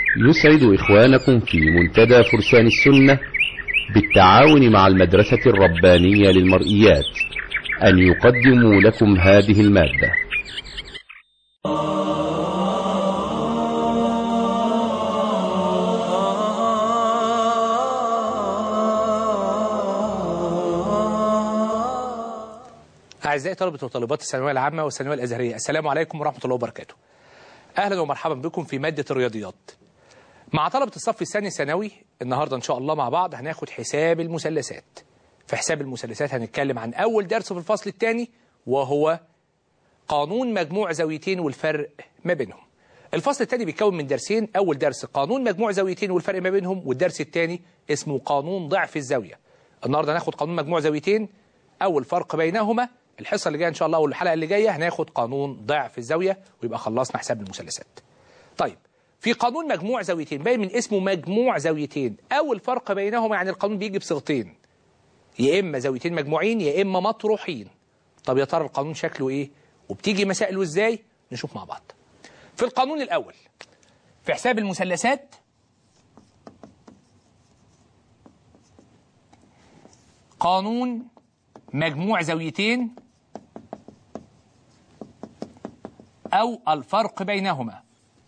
يسعد إخوانكم في منتدى فرسان السنة بالتعاون مع المدرسة الربانية للمرئيات أن يقدموا لكم هذه المادة أعزائي طلبة وطالبات الثانوية العامة والثانوية الأزهرية السلام عليكم ورحمة الله وبركاته أهلا ومرحبا بكم في مادة الرياضيات مع طلبة الصف الثاني ثانوي النهاردة إن شاء الله مع بعض هناخد حساب المثلثات في حساب المثلثات هنتكلم عن أول درس في الفصل الثاني وهو قانون مجموع زاويتين والفرق ما بينهم الفصل الثاني بيتكون من درسين أول درس قانون مجموع زاويتين والفرق ما بينهم والدرس الثاني اسمه قانون ضعف الزاوية النهاردة هناخد قانون مجموع زاويتين أول فرق بينهما الحصة اللي جاية إن شاء الله والحلقة اللي جاية هناخد قانون ضعف الزاوية ويبقى خلصنا حساب المثلثات طيب في قانون مجموع زاويتين باين من اسمه مجموع زاويتين أول فرق بينهما يعني القانون بيجي بصيغتين يا إما زاويتين مجموعين يا إما مطروحين طب يا ترى القانون شكله إيه وبتيجي مسائله إزاي نشوف مع بعض في القانون الأول في حساب المثلثات قانون مجموع زاويتين أو الفرق بينهما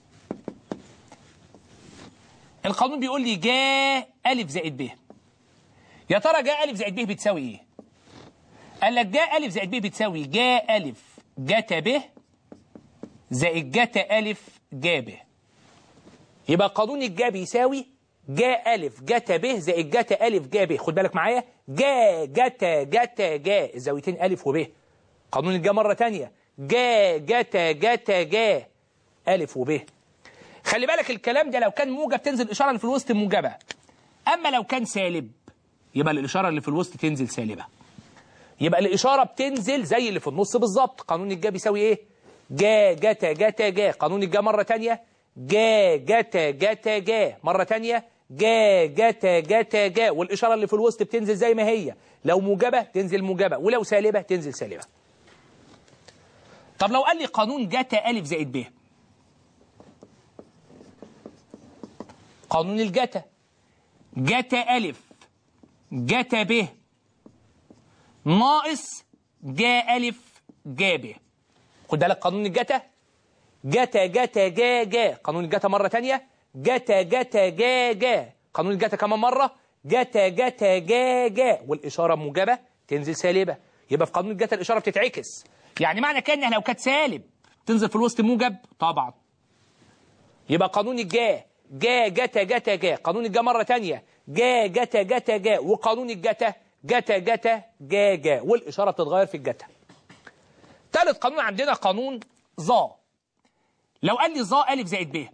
القانون بيقول لي جاء ألف زائد ب يا ترى جاء ألف زائد ب بتساوي إيه؟ قال لك جاء ألف زائد ب بتساوي جاء ألف جتا ب زائد جتا ألف جا ب يبقى قانون الجا بيساوي جاء ألف جتا ب زائد جتا ألف جا ب خد بالك معايا جا جتا جتا جا الزاويتين ألف وب قانون الجا مرة تانية جا جتا جتا جا ألف وب خلي بالك الكلام ده لو كان موجب تنزل الإشارة اللي في الوسط موجبة أما لو كان سالب يبقى الإشارة اللي في الوسط تنزل سالبة يبقى الإشارة بتنزل زي اللي في النص بالظبط قانون الجا بيساوي إيه جا جتا جتا جا قانون الجا مرة تانية جا جتا جتا جا مرة تانية جا جتا جتا جا والإشارة اللي في الوسط بتنزل زي ما هي لو موجبة تنزل موجبة ولو سالبة تنزل سالبة طب لو قال لي قانون جتا ألف زائد ب قانون الجتا جتا ألف جتا ب ناقص جا ألف جا ب خد بالك قانون الجتا جتا جتا جا جا قانون الجتا مرة تانية جتا جتا جا جا قانون الجتا كمان مرة جتا جتا جا جا والإشارة موجبة تنزل سالبة يبقى في قانون الجتا الإشارة بتتعكس يعني معنى كده إنها لو كانت سالب تنزل في الوسط موجب طبعا يبقى قانون الجا جا جتا جتا جا قانون الجا مرة تانية جا جتا جتا جا وقانون الجتا جتا جتا جا جا والإشارة بتتغير في الجتا ثالث قانون عندنا قانون ظا لو قال لي ظا ألف زائد ب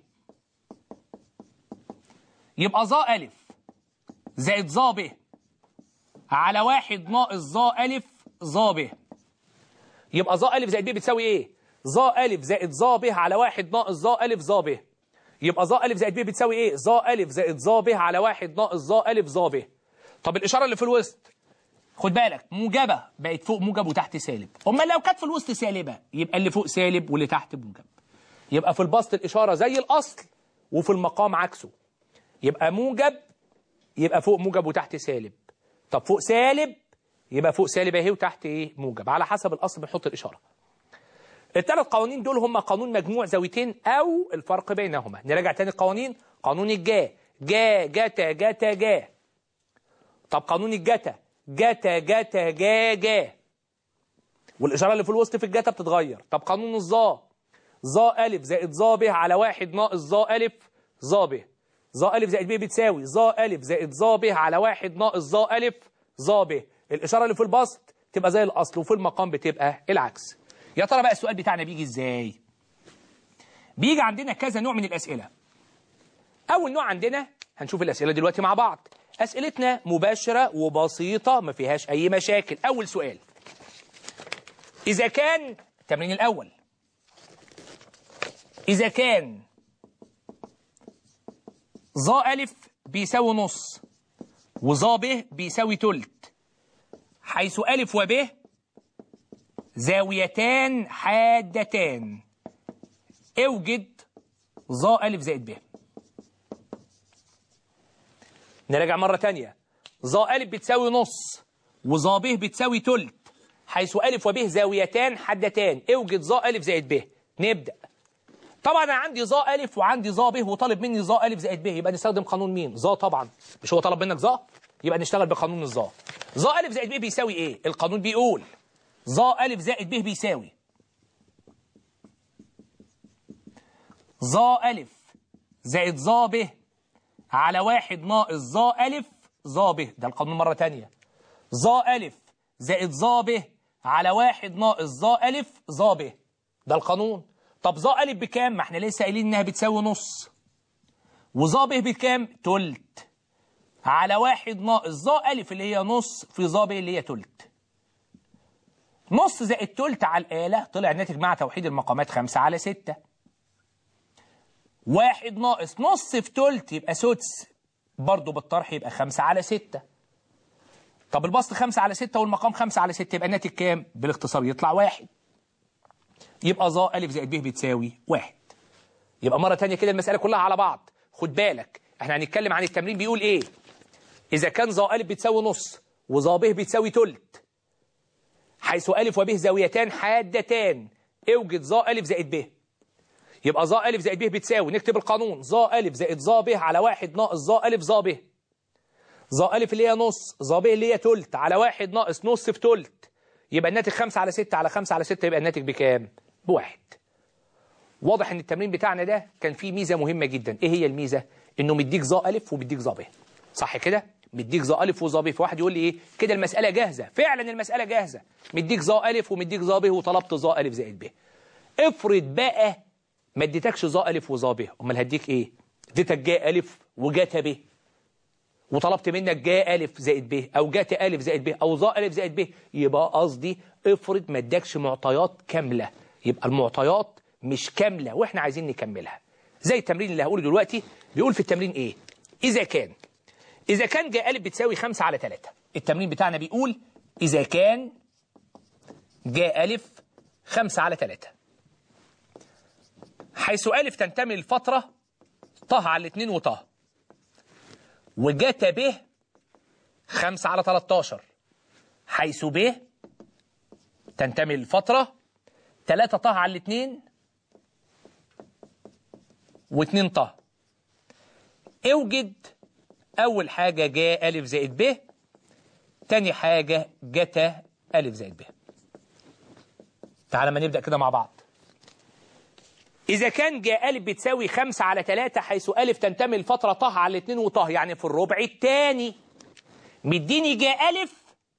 يبقى ظا ألف زائد ظا ب على واحد ناقص ظا ألف ظا ب يبقى ظا ألف زائد ب بتساوي إيه؟ ظا ألف زائد ظا ب على واحد ناقص ظا ألف ظا ب يبقى ظا ألف زائد ب بتساوي إيه؟ ظا ألف زائد ظا ب على واحد ناقص ظا ألف ظا ب طب الإشارة اللي في الوسط خد بالك موجبة بقت فوق موجب وتحت سالب أمال لو كانت في الوسط سالبة يبقى اللي فوق سالب واللي تحت موجب يبقى في البسط الإشارة زي الأصل وفي المقام عكسه يبقى موجب يبقى فوق موجب وتحت سالب طب فوق سالب يبقى فوق سالب اهي وتحت ايه موجب على حسب الأصل بنحط الإشارة الثلاث قوانين دول هم قانون مجموع زاويتين أو الفرق بينهما نراجع تاني القوانين قانون الجا جا جتا جتا جا طب قانون الجتا جتا جتا جا جا والإشارة اللي في الوسط في الجتا بتتغير طب قانون الظا ظا ألف زائد ظا ب على واحد ناقص ظا ألف ظا ب ظا ألف زائد ب بتساوي ظا ألف زائد ظا ب على واحد ناقص ظا ألف ظا ب الإشارة اللي في البسط تبقى زي الأصل وفي المقام بتبقى العكس يا ترى بقى السؤال بتاعنا بيجي إزاي بيجي عندنا كذا نوع من الأسئلة أول نوع عندنا هنشوف الأسئلة دلوقتي مع بعض أسئلتنا مباشرة وبسيطة ما فيهاش أي مشاكل أول سؤال إذا كان التمرين الأول إذا كان ظا ألف بيساوي نص وظا ب بيساوي تلت حيث ألف وب زاويتان حادتان اوجد ظا ألف زائد ب نراجع مرة تانية ظا ألف بتساوي نص وظا ب بتساوي تلت حيث ألف وب زاويتان حدتان اوجد ظا ألف زائد ب نبدأ طبعا أنا عندي ظا ألف وعندي ظا ب وطالب مني ظا ألف زائد ب يبقى نستخدم قانون مين ظا طبعا مش هو طلب منك ظا يبقى نشتغل بقانون الظا ظا ألف زائد ب بيساوي إيه القانون بيقول ظا ألف زائد ب بيساوي ظا ألف زائد ظا ب على واحد ناقص ظا ألف ظا ب ده القانون مرة تانية ظا ألف زائد ظا ب على واحد ناقص ظا ألف ظا ب ده القانون طب ظا ألف بكام؟ ما احنا لسه قايلين إنها بتساوي نص وظا ب بكام؟ تلت على واحد ناقص ظا ألف اللي هي نص في ظا ب اللي هي تلت نص زائد تلت على الآلة طلع الناتج مع توحيد المقامات خمسة على ستة واحد ناقص نص في تلت يبقى سدس برضه بالطرح يبقى خمسة على ستة طب البسط خمسة على ستة والمقام خمسة على ستة يبقى الناتج كام؟ بالاختصار يطلع واحد يبقى ظا ألف زائد ب بتساوي واحد يبقى مرة تانية كده المسألة كلها على بعض خد بالك احنا هنتكلم عن التمرين بيقول ايه إذا كان ظا ألف بتساوي نص وظا ب بتساوي تلت حيث ألف وب زاويتان حادتان اوجد ظا ألف زائد ب يبقى ظا ألف زائد ب بتساوي نكتب القانون ظا ألف زائد ظا ب على واحد ناقص ظا ألف ظا ب ظا ألف اللي هي نص ظا ب اللي هي تلت على واحد ناقص نص في تلت يبقى الناتج خمسة على ستة على خمسة على ستة يبقى الناتج بكام؟ بواحد واضح ان التمرين بتاعنا ده كان فيه ميزة مهمة جدا ايه هي الميزة؟ انه مديك ظا ألف ومديك ظا ب صح كده؟ مديك ظا ألف وظا ب فواحد يقول لي ايه؟ كده المسألة جاهزة فعلا المسألة جاهزة مديك ظا ألف ومديك ظا ب وطلبت ظا ألف زائد ب افرض بقى ما اديتكش ظا ألف وظا ب امال هديك ايه؟ اديتك جاء ألف وجات ب وطلبت منك جاء ألف زائد ب أو جات ألف زائد ب أو ظا ألف زائد ب يبقى قصدي افرض ما ادكش معطيات كاملة يبقى المعطيات مش كاملة واحنا عايزين نكملها زي التمرين اللي هقوله دلوقتي بيقول في التمرين ايه إذا كان إذا كان جاء ألف بتساوي خمسة على ثلاثة التمرين بتاعنا بيقول إذا كان جاء ألف خمسة على ثلاثة حيث ألف تنتمي للفترة طه على الاثنين وطه وجات ب خمسة على 13 حيث ب تنتمي للفترة 3 طه على الاثنين و2 طه اوجد أول حاجة جاء ألف زائد ب تاني حاجة جتا ألف زائد ب تعال ما نبدأ كده مع بعض إذا كان جاء ألف بتساوي خمسة على تلاتة حيث ألف تنتمي لفترة طه على اتنين وطه يعني في الربع التاني مديني جاء ألف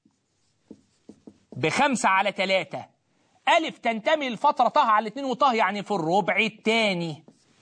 بخمسة على تلاتة ألف تنتمي لفترة طه على اتنين وطه يعني في الربع التاني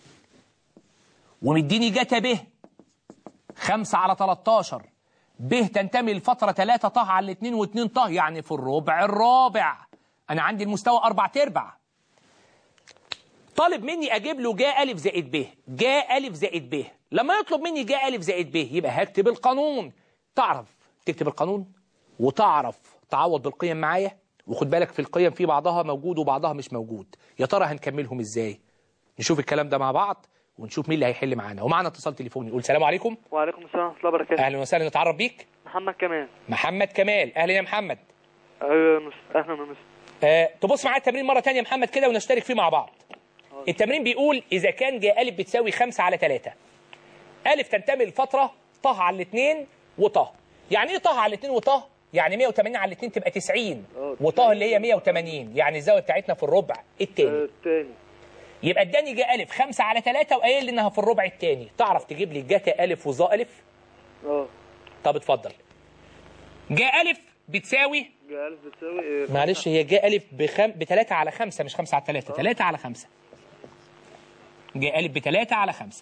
ومديني جتا ب خمسة على تلاتاشر ب تنتمي لفترة تلاتة طه على الاتنين واتنين طه يعني في الربع الرابع أنا عندي المستوى أربع تربع طالب مني اجيب له جاء الف زائد ب جاء الف زائد ب لما يطلب مني جاء الف زائد ب يبقى هكتب القانون تعرف تكتب القانون وتعرف تعوض بالقيم معايا وخد بالك في القيم في بعضها موجود وبعضها مش موجود يا ترى هنكملهم ازاي نشوف الكلام ده مع بعض ونشوف مين اللي هيحل معانا ومعنا اتصال تليفوني نقول سلام عليكم وعليكم السلام ورحمة الله وبركاته اهلا وسهلا نتعرف بيك محمد كمال محمد كمال اهلا يا محمد أيوة يا مس- أهلا يا مس آه، تبص معايا التمرين مرة تانية يا محمد كده ونشترك فيه مع بعض التمرين بيقول إذا كان جاء ألف بتساوي خمسة على ثلاثة ألف تنتمي لفترة طه على الاثنين وطه يعني إيه طه على الاثنين وطه؟ يعني 180 على الاثنين تبقى 90 آه، وطه اللي هي 180 يعني الزاوية بتاعتنا في الربع آه، التاني التاني يبقى اداني جاء ألف خمسة على ثلاثة وقايل لي إنها في الربع التاني تعرف تجيب لي جاتا ألف وظا ألف؟ اه طب اتفضل جاء ألف بتساوي جاء ألف بتساوي إيه؟ معلش هي جاء ألف بخم... بتلاتة على خمسة مش خمسة على تلاتة تلاتة على خمسة جاء ألف بتلاتة على خمسة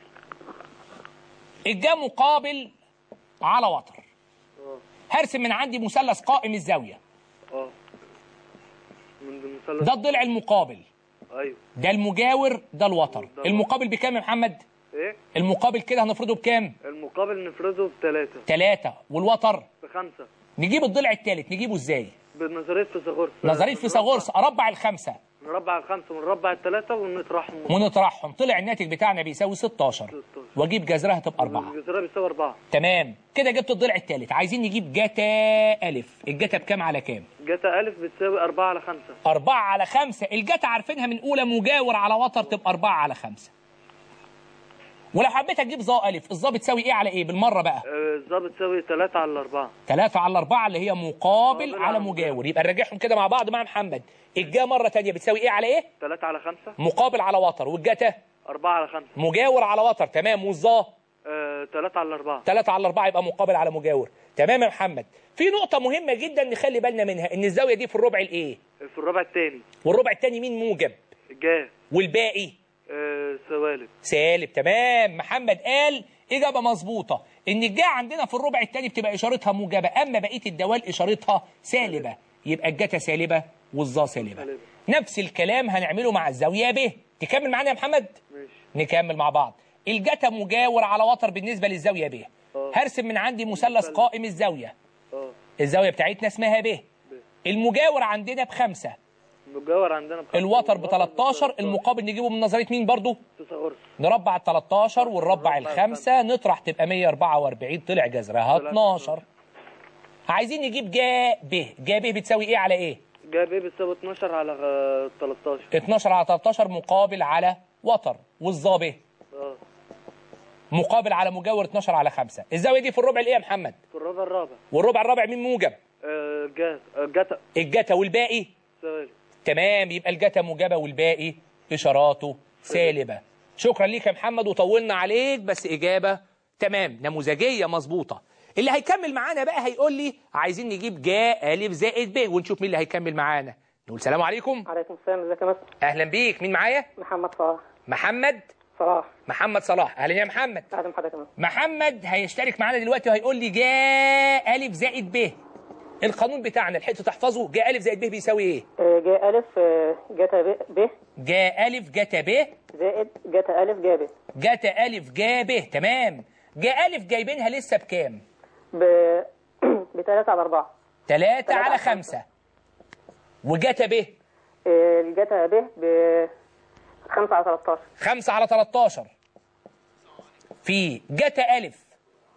الجاء مقابل على وتر اه هرسم من عندي مثلث قائم الزاوية اه من المثلث ده الضلع المقابل أيوه ده المجاور ده الوتر المقابل بكام يا محمد إيه؟ المقابل كده هنفرضه بكام المقابل نفرضه بثلاثة تلاتة والوتر بخمسة نجيب الضلع الثالث نجيبه ازاي بنظرية فيثاغورس نظرية فيثاغورس اربع الخمسة نربع الخمسة ونربع التلاتة ونطرحهم ونطرحهم طلع الناتج بتاعنا بيساوي 16 16. واجيب جذرها تبقى 4 الجزيرة بيساوي أربعة تمام كده جبت الضلع الثالث عايزين نجيب جتا ألف الجتا بكام على كام جتا ألف بتساوي أربعة على خمسة 4 على 5 الجتا عارفينها من أولى مجاور على وتر تبقى 4 على 5 ولو حبيت أجيب ظا ألف الظا بتساوي إيه على إيه بالمرة بقى آه، الظا بتساوي تلاتة على أربعة 3 على 4 اللي هي مقابل مقابل على على مجاور يبقى نراجعهم كده مع بعض مع محمد الجا مرة تانية بتساوي إيه على إيه تلاتة على خمسة مقابل على وتر والجتا أربعة على خمسة مجاور على وتر تمام والظا آه، تلاتة على أربعة 3 على 4 يبقى مقابل على مجاور تمام يا محمد في نقطة مهمة جدا نخلي بالنا منها ان الزاوية دي في الربع الايه في الربع التاني والربع التاني مين موجب جا والباقي آه، سوالف سالب تمام محمد قال إجابة مظبوطة إن الجا عندنا في الربع التاني بتبقى إشارتها موجبة أما بقية الدوال إشارتها سالبة يبقى الجتا سالبة والظا سالبة سالبة. نفس الكلام هنعمله مع الزاوية ب تكمل معانا يا محمد ماشي نكمل مع بعض الجتا مجاور على وتر بالنسبة للزاوية ب آه. هرسم من عندي مثلث قائم الزاوية اه الزاوية بتاعتنا اسمها ب ب. المجاور عندنا بخمسة المجاور عندنا بخمسة الوتر ب والوتر 13 المقابل نجيبه من نظرية مين برضو فيثاغورس نربع ال 13 ونربع نربع الخمسة نطرح تبقى 144 طلع جذرها طلع 12 عايزين نجيب جا ب جا ب بتساوي ايه على ايه جا ب بتساوي 12 على آه، 13 12 على 13 مقابل على وتر والظا ب اه مقابل على مجاور 12 على 5 الزاوية دي في الربع الايه يا محمد في الربع الرابع والربع الرابع مين موجب آه، جا آه، جتا الجتا والباقي سوالف تمام يبقى الجتا موجبة والباقي إشاراته سالبة شكرا ليك يا محمد وطولنا عليك بس إجابة تمام نموذجية مظبوطة اللي هيكمل معانا بقى هيقول لي عايزين نجيب جا ألف زائد ب ونشوف مين اللي هيكمل معانا نقول سلام عليكم عليكم السلام ازيك يا مستر أهلا بيك مين معايا محمد صلاح محمد صلاح محمد صلاح أهلا يا محمد اهلا بحضرتك يا مستر محمد هيشترك معانا دلوقتي وهيقول لي جا ألف زائد ب القانون بتاعنا لحقتوا تحفظه جا ألف زائد ب بيساوي إيه آه، جا الف آه، جتا ب ب جا ألف جتا ب زائد جتا الف جا ب جاتا ألف جا ب تمام جا ألف جايبينها لسه بكام؟ ب بتلاتة على أربعة تلاتة تلاتة على على خمسة وجاتا ب آه، الجتا ب ب خمسة على 13 خمسة على 13 في جاتا ألف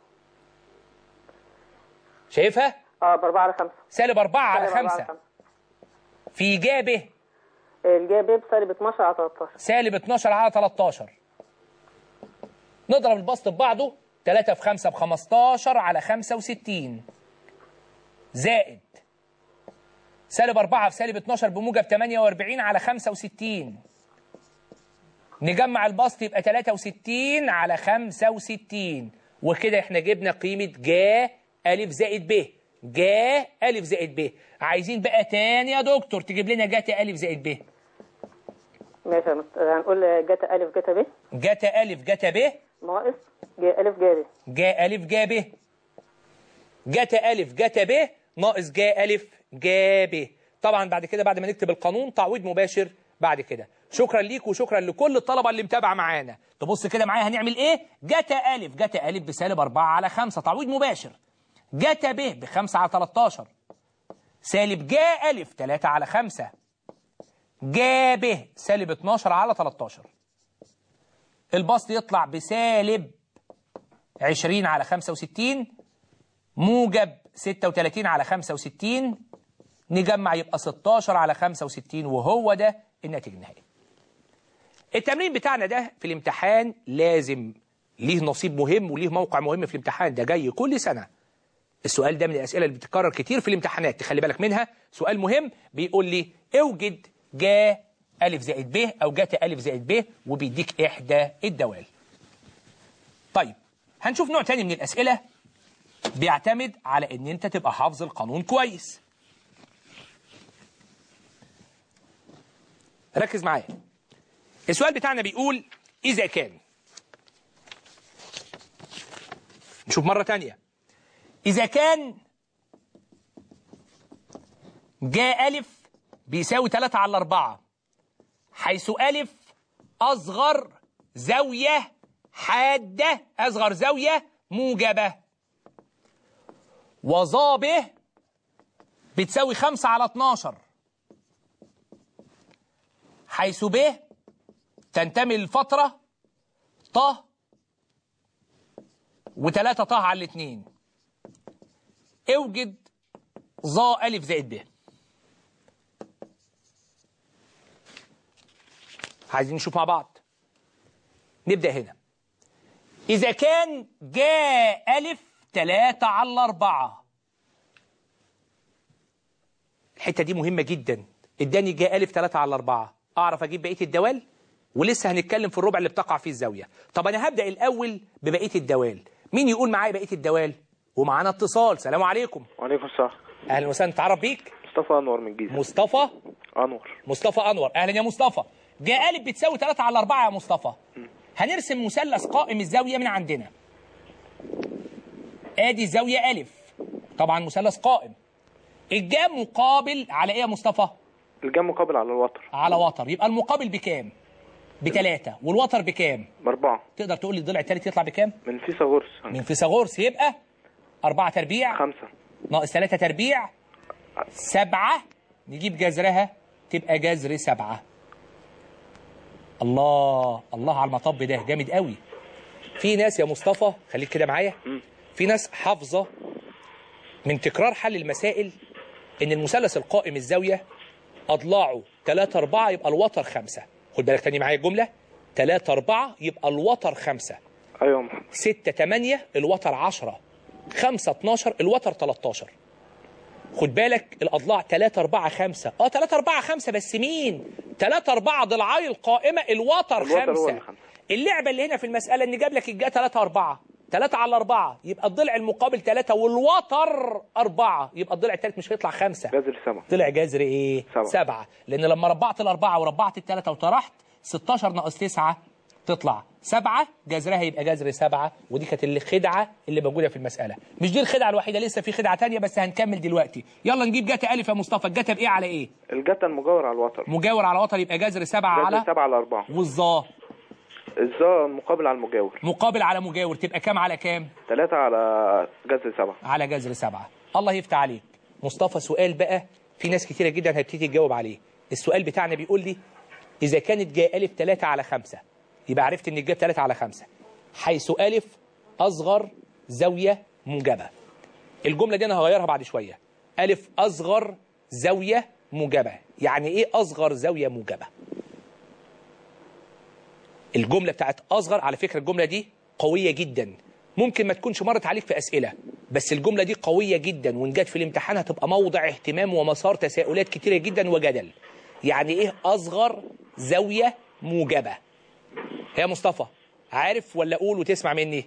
شايفها؟ اه بأربعة على خمسة سالب أربعة على سالب أربعة خمسة في جا ب آه، الجا ب بسالب 12 على 13 سالب 12 على 13 نضرب البسط ببعضه 3 في 5 ب 15 على 65 زائد سالب 4 في سالب 12 بموجب 48 على 65 نجمع البسط يبقى 63 على 65 وكده احنا جبنا قيمة جا ألف زائد ب جا ألف زائد ب عايزين بقى تاني يا دكتور تجيب لنا جاتا ألف زائد ب ماشي يا مستر هنقول جتا الف جتا ب جاتا ألف جاتا ب ناقص جا الف جا ب جا ألف جا ب جاتا ألف جاتا ب ناقص جا ألف جا ب طبعا بعد كده بعد ما نكتب القانون تعويض مباشر بعد كده شكرا ليك وشكرا لكل الطلبة اللي متابعة معانا تبص كده معايا هنعمل ايه جاتا ألف جاتا ألف بسالب 4 على 5 تعويض مباشر جاتا ب ب 5 على 13 سالب جا ألف 3 على 5 جا ب سالب 12 على 13 البسط يطلع بسالب 20 على 65 موجب 36 على 65 نجمع يبقى 16 على 65 وهو ده الناتج النهائي التمرين بتاعنا ده في الامتحان لازم ليه نصيب مهم وليه موقع مهم في الامتحان ده جاي كل سنة السؤال ده من الأسئلة اللي بتتكرر كتير في الامتحانات تخلي بالك منها سؤال مهم بيقول لي اوجد جا ألف زائد ب أو جاتا ألف زائد ب وبيديك إحدى الدوال طيب هنشوف نوع تاني من الأسئلة بيعتمد على ان انت تبقى حافظ القانون كويس ركز معايا السؤال بتاعنا بيقول اذا كان نشوف مرة تانية اذا كان جاء ألف بيساوي 3 على 4 حيث ألف أصغر زاوية حادة أصغر زاوية موجبة وظا ب بتساوي 5 على 12 حيث ب تنتمي للفترة ط وتلاتة ط على الاتنين اوجد ظا ألف زائد ب عايزين نشوف مع بعض نبدأ هنا إذا كان جاء ألف تلاتة على أربعة الحتة دي مهمة جدا اداني جاء ألف تلاتة على أربعة أعرف أجيب بقية الدوال ولسه هنتكلم في الربع اللي بتقع فيه الزاوية طب أنا هبدأ الأول ببقية الدوال مين يقول معايا بقية الدوال ومعانا اتصال سلام عليكم وعليكم السلام أهلا وسهلا تعرف بيك مصطفى انور من الجيزه مصطفى انور مصطفى أنور أهلا يا مصطفى جاء ألف بتساوي 3 على 4 يا مصطفى هنرسم مثلث قائم الزاوية من عندنا ادي الزاوية ألف طبعا مثلث قائم الجاء مقابل على ايه يا مصطفى الجام مقابل على الوتر على وتر يبقى المقابل بكام بتلاتة والوتر بكام باربعه تقدر تقول لي الضلع التالت يطلع بكام من فيثاغورس من فيثاغورس يبقى أربعة تربيع خمسه ناقص ثلاثة تربيع سبعة نجيب جذرها تبقى جذر سبعة الله الله على المطب ده جامد قوي في ناس يا مصطفى خليك كده معايا في ناس حافظة من تكرار حل المسائل ان المثلث القائم الزاوية اضلاعه 3 4 يبقى الوتر 5 خد بالك تاني معايا الجملة 3 4 يبقى الوتر 5 ايوه يا محمد 6 8 الوتر 10 5 12 الوتر 13 خد بالك الاضلاع 3 4 5 اه 3 4 5 بس مين 3 4 ضلعاي القائمه الوتر الوتر هو 5 اللي خمسة. اللعبه اللي هنا في المساله ان جاب لك الجا 3 4 3 على 4 يبقى الضلع المقابل 3 والوتر 4 يبقى الضلع الثالث مش هيطلع 5 جذر سبعه طلع جذر ايه؟ سبعة. سبعة لأن لما ربعت الأربعة وربعت الثلاثة وطرحت 16 ناقص 9 تطلع سبعة جذرها يبقى جذر سبعة ودي كانت الخدعة اللي موجودة في المسألة مش دي الخدعة الوحيدة لسه في خدعة تانية بس هنكمل دلوقتي يلا نجيب جتا ألف يا مصطفى الجتا بإيه على إيه؟ الجتا المجاور على الوتر مجاور على وتر يبقى جذر سبعة جذر على سبعه على اربعه والظا الظا مقابل على المجاور مقابل على مجاور تبقى كام على كام؟ ثلاثه على جذر سبعه على جذر سبعة الله يفتح عليك مصطفى سؤال بقى في ناس كتيرة جدا هتبتدي تجاوب عليه السؤال بتاعنا بيقول لي إذا كانت جاء ألف 3 على 5 يبقى عرفت إن الجاب 3 على 5 حيث ألف أصغر زاوية موجبة الجملة دي أنا هغيرها بعد شوية ألف أصغر زاوية موجبة يعني إيه أصغر زاوية موجبة الجملة بتاعت أصغر على فكرة الجملة دي قوية جدا ممكن ما تكونش مرت عليك في أسئلة بس الجملة دي قوية جدا وإن جت في الامتحان هتبقى موضع اهتمام ومسار تساؤلات كتيرة جدا وجدل يعني إيه أصغر زاوية موجبة يا مصطفى عارف ولا أقول وتسمع مني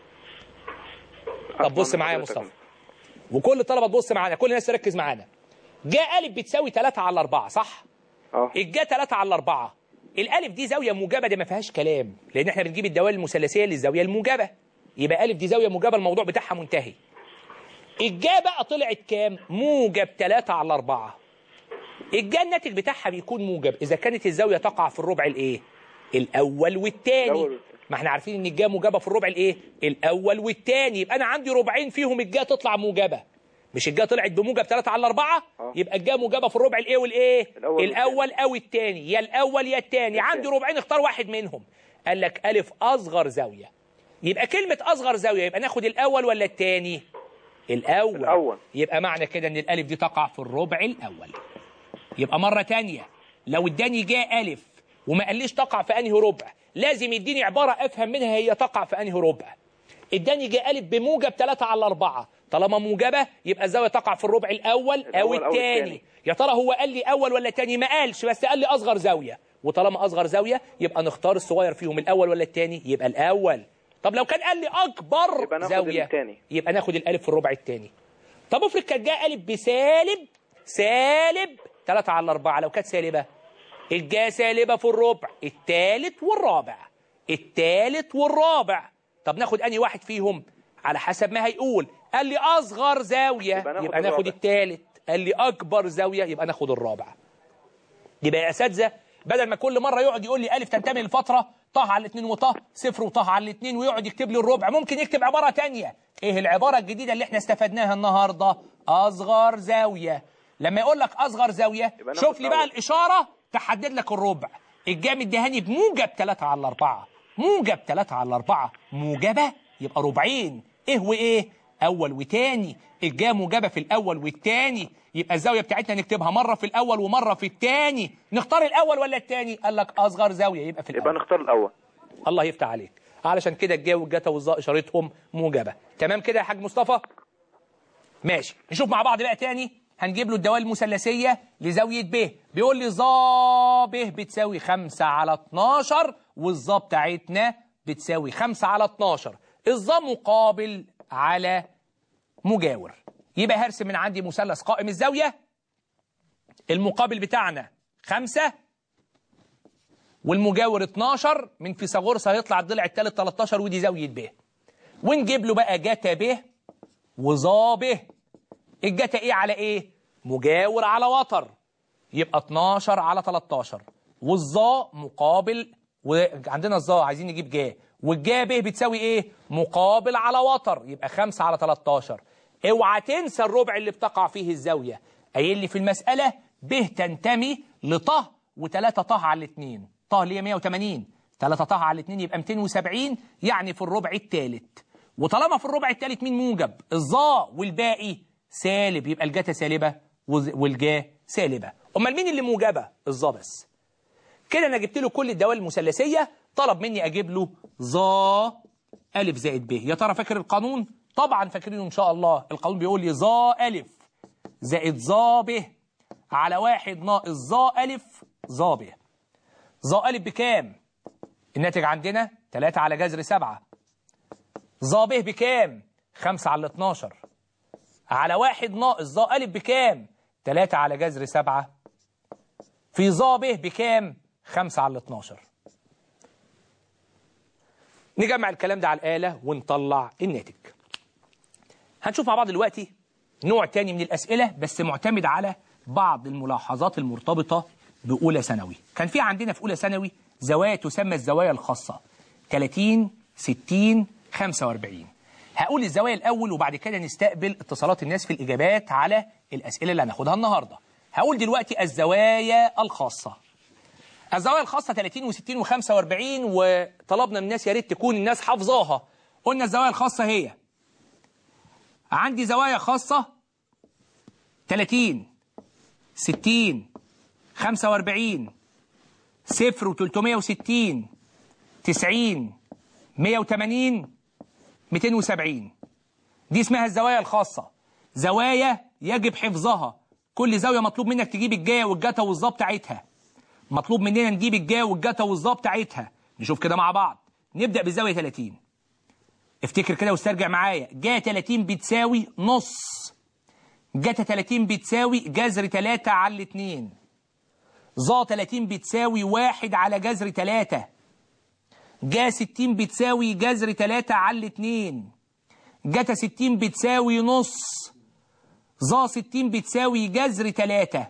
طب بص معايا يا مصطفى وكل الطلبة تبص معانا كل الناس تركز معانا جاء ألف بتساوي 3 على 4 صح؟ اه الجا 3 على 4 الالف دي زاويه موجبه دي ما فيهاش كلام لان احنا بنجيب الدوال المثلثيه للزاويه الموجبه يبقى الف دي زاويه موجبه الموضوع بتاعها منتهي الجا بقى طلعت كام موجب 3 على 4 الجا الناتج بتاعها بيكون موجب اذا كانت الزاويه تقع في الربع الايه الاول والثاني الأول والتاني. ما احنا عارفين ان الجا موجبه في الربع الايه الاول والثاني يبقى انا عندي ربعين فيهم الجا تطلع موجبه مش الجا طلعت بموجب 3 على 4 آه. يبقى الجا موجبه في الربع الايه والايه الأول الاول او الثاني يا الاول يا الثاني عندي ربعين اختار واحد منهم قال لك الف اصغر زاويه يبقى كلمه اصغر زاويه يبقى ناخد الاول ولا الثاني الاول الأول. يبقى معنى كده ان الالف دي تقع في الربع الاول يبقى مرة تانية لو اداني جاء ألف وما قاليش تقع في أنهي ربع لازم يديني عبارة أفهم منها هي تقع في أنهي ربع اداني جاء ألف بموجب 3 على 4 طالما موجبة يبقى الزاوية تقع في الربع الأول أو الأول أو الثاني التاني. يا ترى هو قال لي أول ولا الثاني ما قالش بس قال لي أصغر زاوية وطالما أصغر زاوية يبقى نختار الصغير فيهم الأول ولا الثاني يبقى الأول طب لو كان قال لي أكبر يبقى ناخد زاوية التاني. يبقى ناخد الألف في الربع الثاني طب افرض كانت جاء ألف بسالب سالب 3 على 4 لو كانت سالبة الجا سالبة في الربع الثالث والرابع الثالث والرابع طب ناخد أنهي واحد فيهم على حسب ما هيقول قال لي أصغر زاوية يبقى ناخد يبقى ناخد الرابع. الثالث قال لي أكبر زاوية يبقى ناخد الرابع يبقى يا اساتذه بدل ما كل مره يقعد يقول لي الف تنتمي للفتره طه على الاثنين وطه صفر وطه على الاثنين ويقعد يكتب لي الربع ممكن يكتب عباره تانية ايه العباره الجديده اللي احنا استفدناها النهارده اصغر زاويه لما يقول لك اصغر زاويه يبقى ناخد شوف لي بقى الأول. الاشاره تحدد لك الربع الجا مديهاني بموجب 3 على 4 موجب 3 على 4 موجبة يبقى ربعين ايه وايه اول وتاني الجا موجبة في الاول والتاني يبقى الزاوية بتاعتنا نكتبها مرة في الاول ومرة في التاني نختار الاول ولا التاني قال لك اصغر زاوية يبقى في الاول يبقى نختار الاول الله يفتح عليك علشان كده الجا والجتا والظاء اشارتهم موجبه تمام كده يا حاج مصطفى ماشي نشوف مع بعض بقى تاني هنجيب له الدوال المثلثيه لزاويه ب بيقول لي ظا ب بتساوي 5 على 12 والظا بتاعتنا بتساوي 5 على 12 الظا مقابل على مجاور يبقى هرسم من عندي مثلث قائم الزاويه المقابل بتاعنا 5 والمجاور 12 من فيثاغورس هيطلع الضلع الثالث 13 ودي زاويه ب ونجيب له بقى جتا ب وظا ب الجتا ايه على ايه مجاور على وتر يبقى 12 على 13 والظا مقابل وعندنا الظا عايزين نجيب جا والجا ب بتساوي ايه مقابل على وتر يبقى 5 على 13 اوعى تنسى الربع اللي بتقع فيه الزاويه قايل لي في المساله ب تنتمي لطه و3 طه على الاثنين طه اللي هي 180 3 طه على الاثنين يبقى 270 يعني في الربع الثالث وطالما في الربع الثالث مين موجب الظا والباقي سالب يبقى الجتا سالبه وز- والجا سالبه امال مين اللي موجبه الظا بس كده انا جبت له كل الدوال المثلثيه طلب مني اجيب له ظا الف زائد ب يا ترى فاكر القانون طبعا فاكرينه ان شاء الله القانون بيقول لي ظا الف زائد ظا ب على واحد ناقص ظا الف ظا ب ظا الف بكام الناتج عندنا 3 على جذر 7 ظا ب بكام 5 على 12 على واحد ناقص ظا الف بكام 3 على جذر 7 في ظا ب بكام 5 على 12 نجمع الكلام ده على الآلة ونطلع الناتج هنشوف مع بعض دلوقتي نوع تاني من الأسئلة بس معتمد على بعض الملاحظات المرتبطة بأولى ثانوي كان في عندنا في أولى ثانوي زوايا تسمى الزوايا الخاصة 30 60 45 هقول الزوايا الأول وبعد كده نستقبل اتصالات الناس في الإجابات على الأسئلة اللي هناخدها النهاردة هقول دلوقتي الزوايا الخاصة الزوايا الخاصة 30 و60 و45 وطلبنا من الناس يا ريت تكون الناس حافظاها قلنا الزوايا الخاصة هي عندي زوايا خاصة 30 60 45 صفر و360 90 180 270 دي اسمها الزوايا الخاصة زوايا يجب حفظها كل زاوية مطلوب منك تجيب الجاية والجتا والظا بتاعتها مطلوب مننا نجيب الجا والجتا والظا بتاعتها نشوف كده مع بعض نبدأ بالزاوية 30 افتكر كده واسترجع معايا جا 30 بتساوي نص جتا 30 بتساوي جذر 3 على 2 ظا 30 بتساوي 1 على جذر 3 جا 60 بتساوي جذر 3 على 2 جتا 60 بتساوي نص ظا 60 بتساوي جذر 3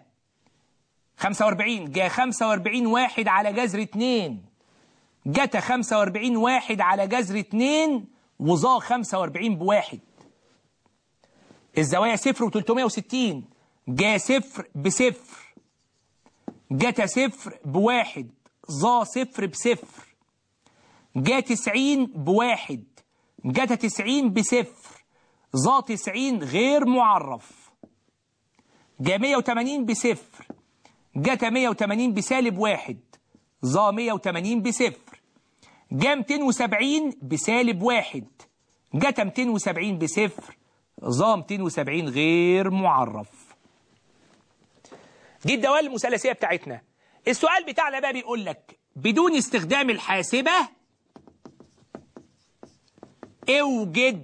45 جا 45 واحد على جذر 2 جتا 45 واحد على جذر 2 وظا 45 بواحد الزوايا صفر و360 جا صفر بصفر جتا صفر بواحد ظا صفر بصفر جا 90 بواحد جتا 90 بصفر ظا 90 غير معرف جا 180 بصفر جتا 180 بسالب واحد ظا 180 بصفر جا 270 بسالب واحد جتا 270 بصفر ظا 270 غير معرف دي الدوال المثلثية بتاعتنا السؤال بتاعنا بقى بيقول لك بدون استخدام الحاسبة اوجد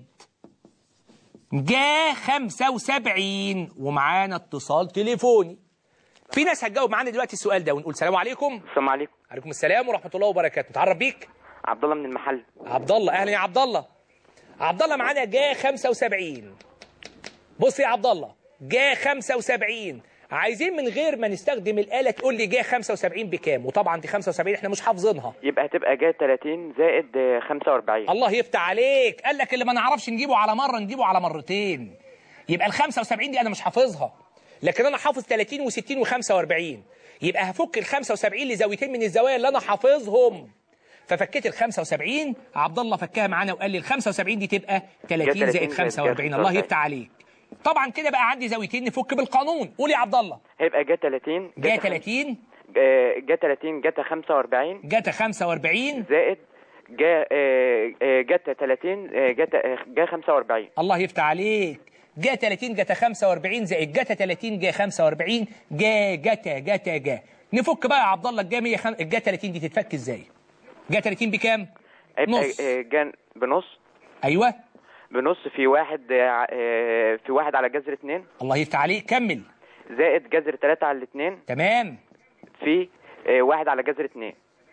جا 75 ومعانا اتصال تليفوني في ناس هتجاوب معانا دلوقتي السؤال ده ونقول سلام عليكم السلام عليكم عليكم السلام ورحمه الله وبركاته نتعرف بيك عبد الله من المحل عبد الله اهلا يا عبد الله عبد الله معانا جا 75 بص يا عبد الله جا 75 عايزين من غير ما نستخدم الآلة تقول لي جا 75 بكام وطبعا دي 75 احنا مش حافظينها يبقى هتبقى جايه 30 زائد آه، 45 الله يفتح عليك قال لك اللي ما نعرفش نجيبه على مرة نجيبه على مرتين يبقى ال 75 دي انا مش حافظها لكن انا حافظ 30 و60 و45 يبقى هفك ال 75 لزاويتين من الزوايا اللي انا حافظهم ففكيت ال 75 عبد الله فكها معانا وقال لي ال 75 دي تبقى 30 30 زائد زائد 45 الله 45. يفتح عليك طبعا كده بقى عندي زاويتين نفك بالقانون قول يا عبد الله هيبقى جا 30 جا خم- 30 آه، جا 30 جاتا 45 جاتا 45 زائد جا آه، آه، جاتا 30 آه، جاتا آه، جا 45 الله يفتح عليك جا 30 جاتا 45 زائد جاتا 30 جا 45 جا جاتا جاتا جا نفك بقى يا عبد الله الجا 100 الجا 30 دي تتفك ازاي جا 30 بكام هيبقى نص. آه، جا بنص ايوه بنص في واحد آه، آه، في واحد على جذر اتنين الله يفتح عليك كمل زائد جذر تلاتة على الاتنين تمام في آه، واحد على جذر اتنين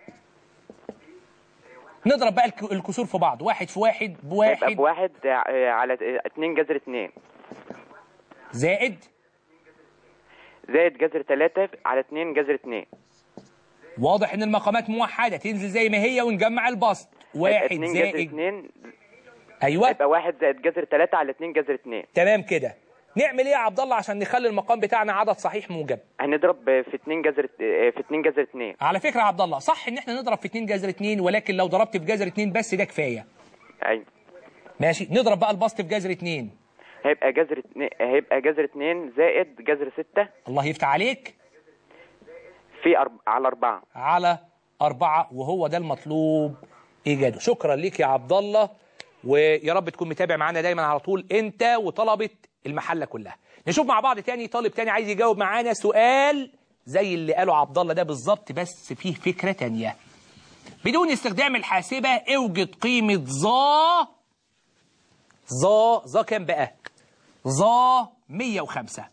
نضرب بقى الك- الكسور في بعض واحد في واحد هيبقى بواحد بواحد آه، على آه، اتنين جذر اتنين زائد زائد جذر تلاتة على اتنين جذر اتنين واضح ان المقامات موحده تنزل زي ما هي ونجمع البسط هيبقى واحد اتنين جذر زائد اتنين ايوه هيبقى واحد زائد جذر تلاتة على اتنين جذر اتنين تمام كده نعمل ايه يا عبد الله عشان نخلي المقام بتاعنا عدد صحيح موجب هنضرب آه، في اتنين جذر آه، في اتنين جذر اتنين على فكره يا عبد الله صح ان احنا نضرب في 2 جذر 2 ولكن لو ضربت في جذر 2 بس ده كفايه ايوه ماشي نضرب بقى البسط في جذر 2 هيبقى جذر اتنين هيبقى جذر اتنين زائد جذر ستة الله يفتح عليك في أرب... على أربعة على أربعة وهو ده المطلوب إيجاده شكرا ليك يا عبد الله ويا رب تكون متابع معانا دايما على طول أنت وطلبة المحلة كلها نشوف مع بعض تاني طالب تاني عايز يجاوب معانا سؤال زي اللي قاله عبد الله ده بالظبط بس فيه فكرة تانية بدون استخدام الحاسبة اوجد قيمة ظا ظا ظا كام بقى ظا 105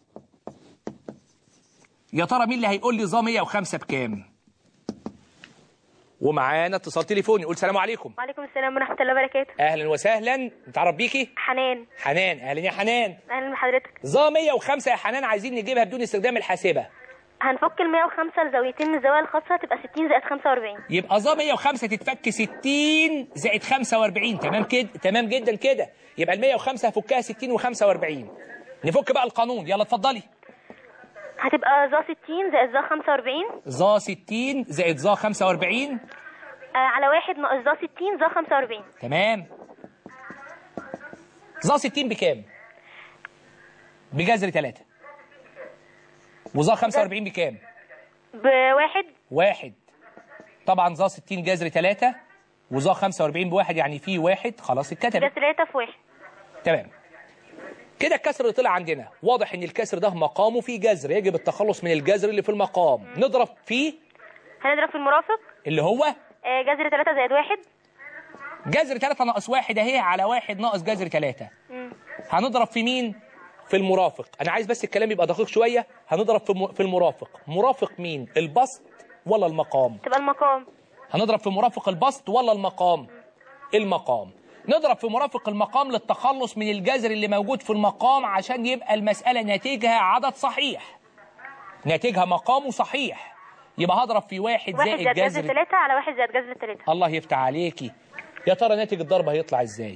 يا ترى مين اللي هيقول لي ظا 105 بكام ومعانا اتصال تليفوني قول سلام عليكم وعليكم السلام ورحمة الله وبركاته اهلا وسهلا نتعرف بيكي حنان حنان اهلا يا حنان أهلا بحضرتك ظا 105 يا حنان عايزين نجيبها بدون استخدام الحاسبه هنفك ال 105 لزاويتين من الزوايا الخاصة هتبقى 60 زائد 45 يبقى ظا 105 تتفك 60 زائد 45 تمام كده تمام جدا كده يبقى ال 105 هفكها 60 و45 نفك بقى القانون يلا اتفضلي هتبقى ظا 60 زائد ظا 45 ظا 60 زائد ظا 45 آه على واحد ناقص ظا 60 ظا 45 تمام ظا 60 بكام بجذر 3 وظا 45 بكام بواحد واحد طبعا ظا 60 جذر 3 وظا 45 بواحد يعني في واحد خلاص اتكتبت جذر 3 في واحد تمام كده الكسر اللي طلع عندنا واضح ان الكسر ده مقامه فيه جذر يجب التخلص من الجذر اللي في المقام نضرب فيه هنضرب في المرافق اللي هو آه جذر 3 زائد واحد جذر 3 ناقص واحد اهي على واحد ناقص جذر 3 مم. هنضرب في مين في المرافق انا عايز بس الكلام يبقى دقيق شويه هنضرب في م- في المرافق مرافق مين البسط ولا المقام تبقى المقام هنضرب في مرافق البسط ولا المقام المقام نضرب في مرافق المقام للتخلص من الجذر اللي موجود في المقام عشان يبقى المسألة ناتجها عدد صحيح ناتجها مقامه صحيح يبقى هضرب في واحد واحد زائد زائد جذر جذر 3 على واحد زائد جذر 3 الله يفتح عليكي يا ترى ناتج الضرب هيطلع ازاي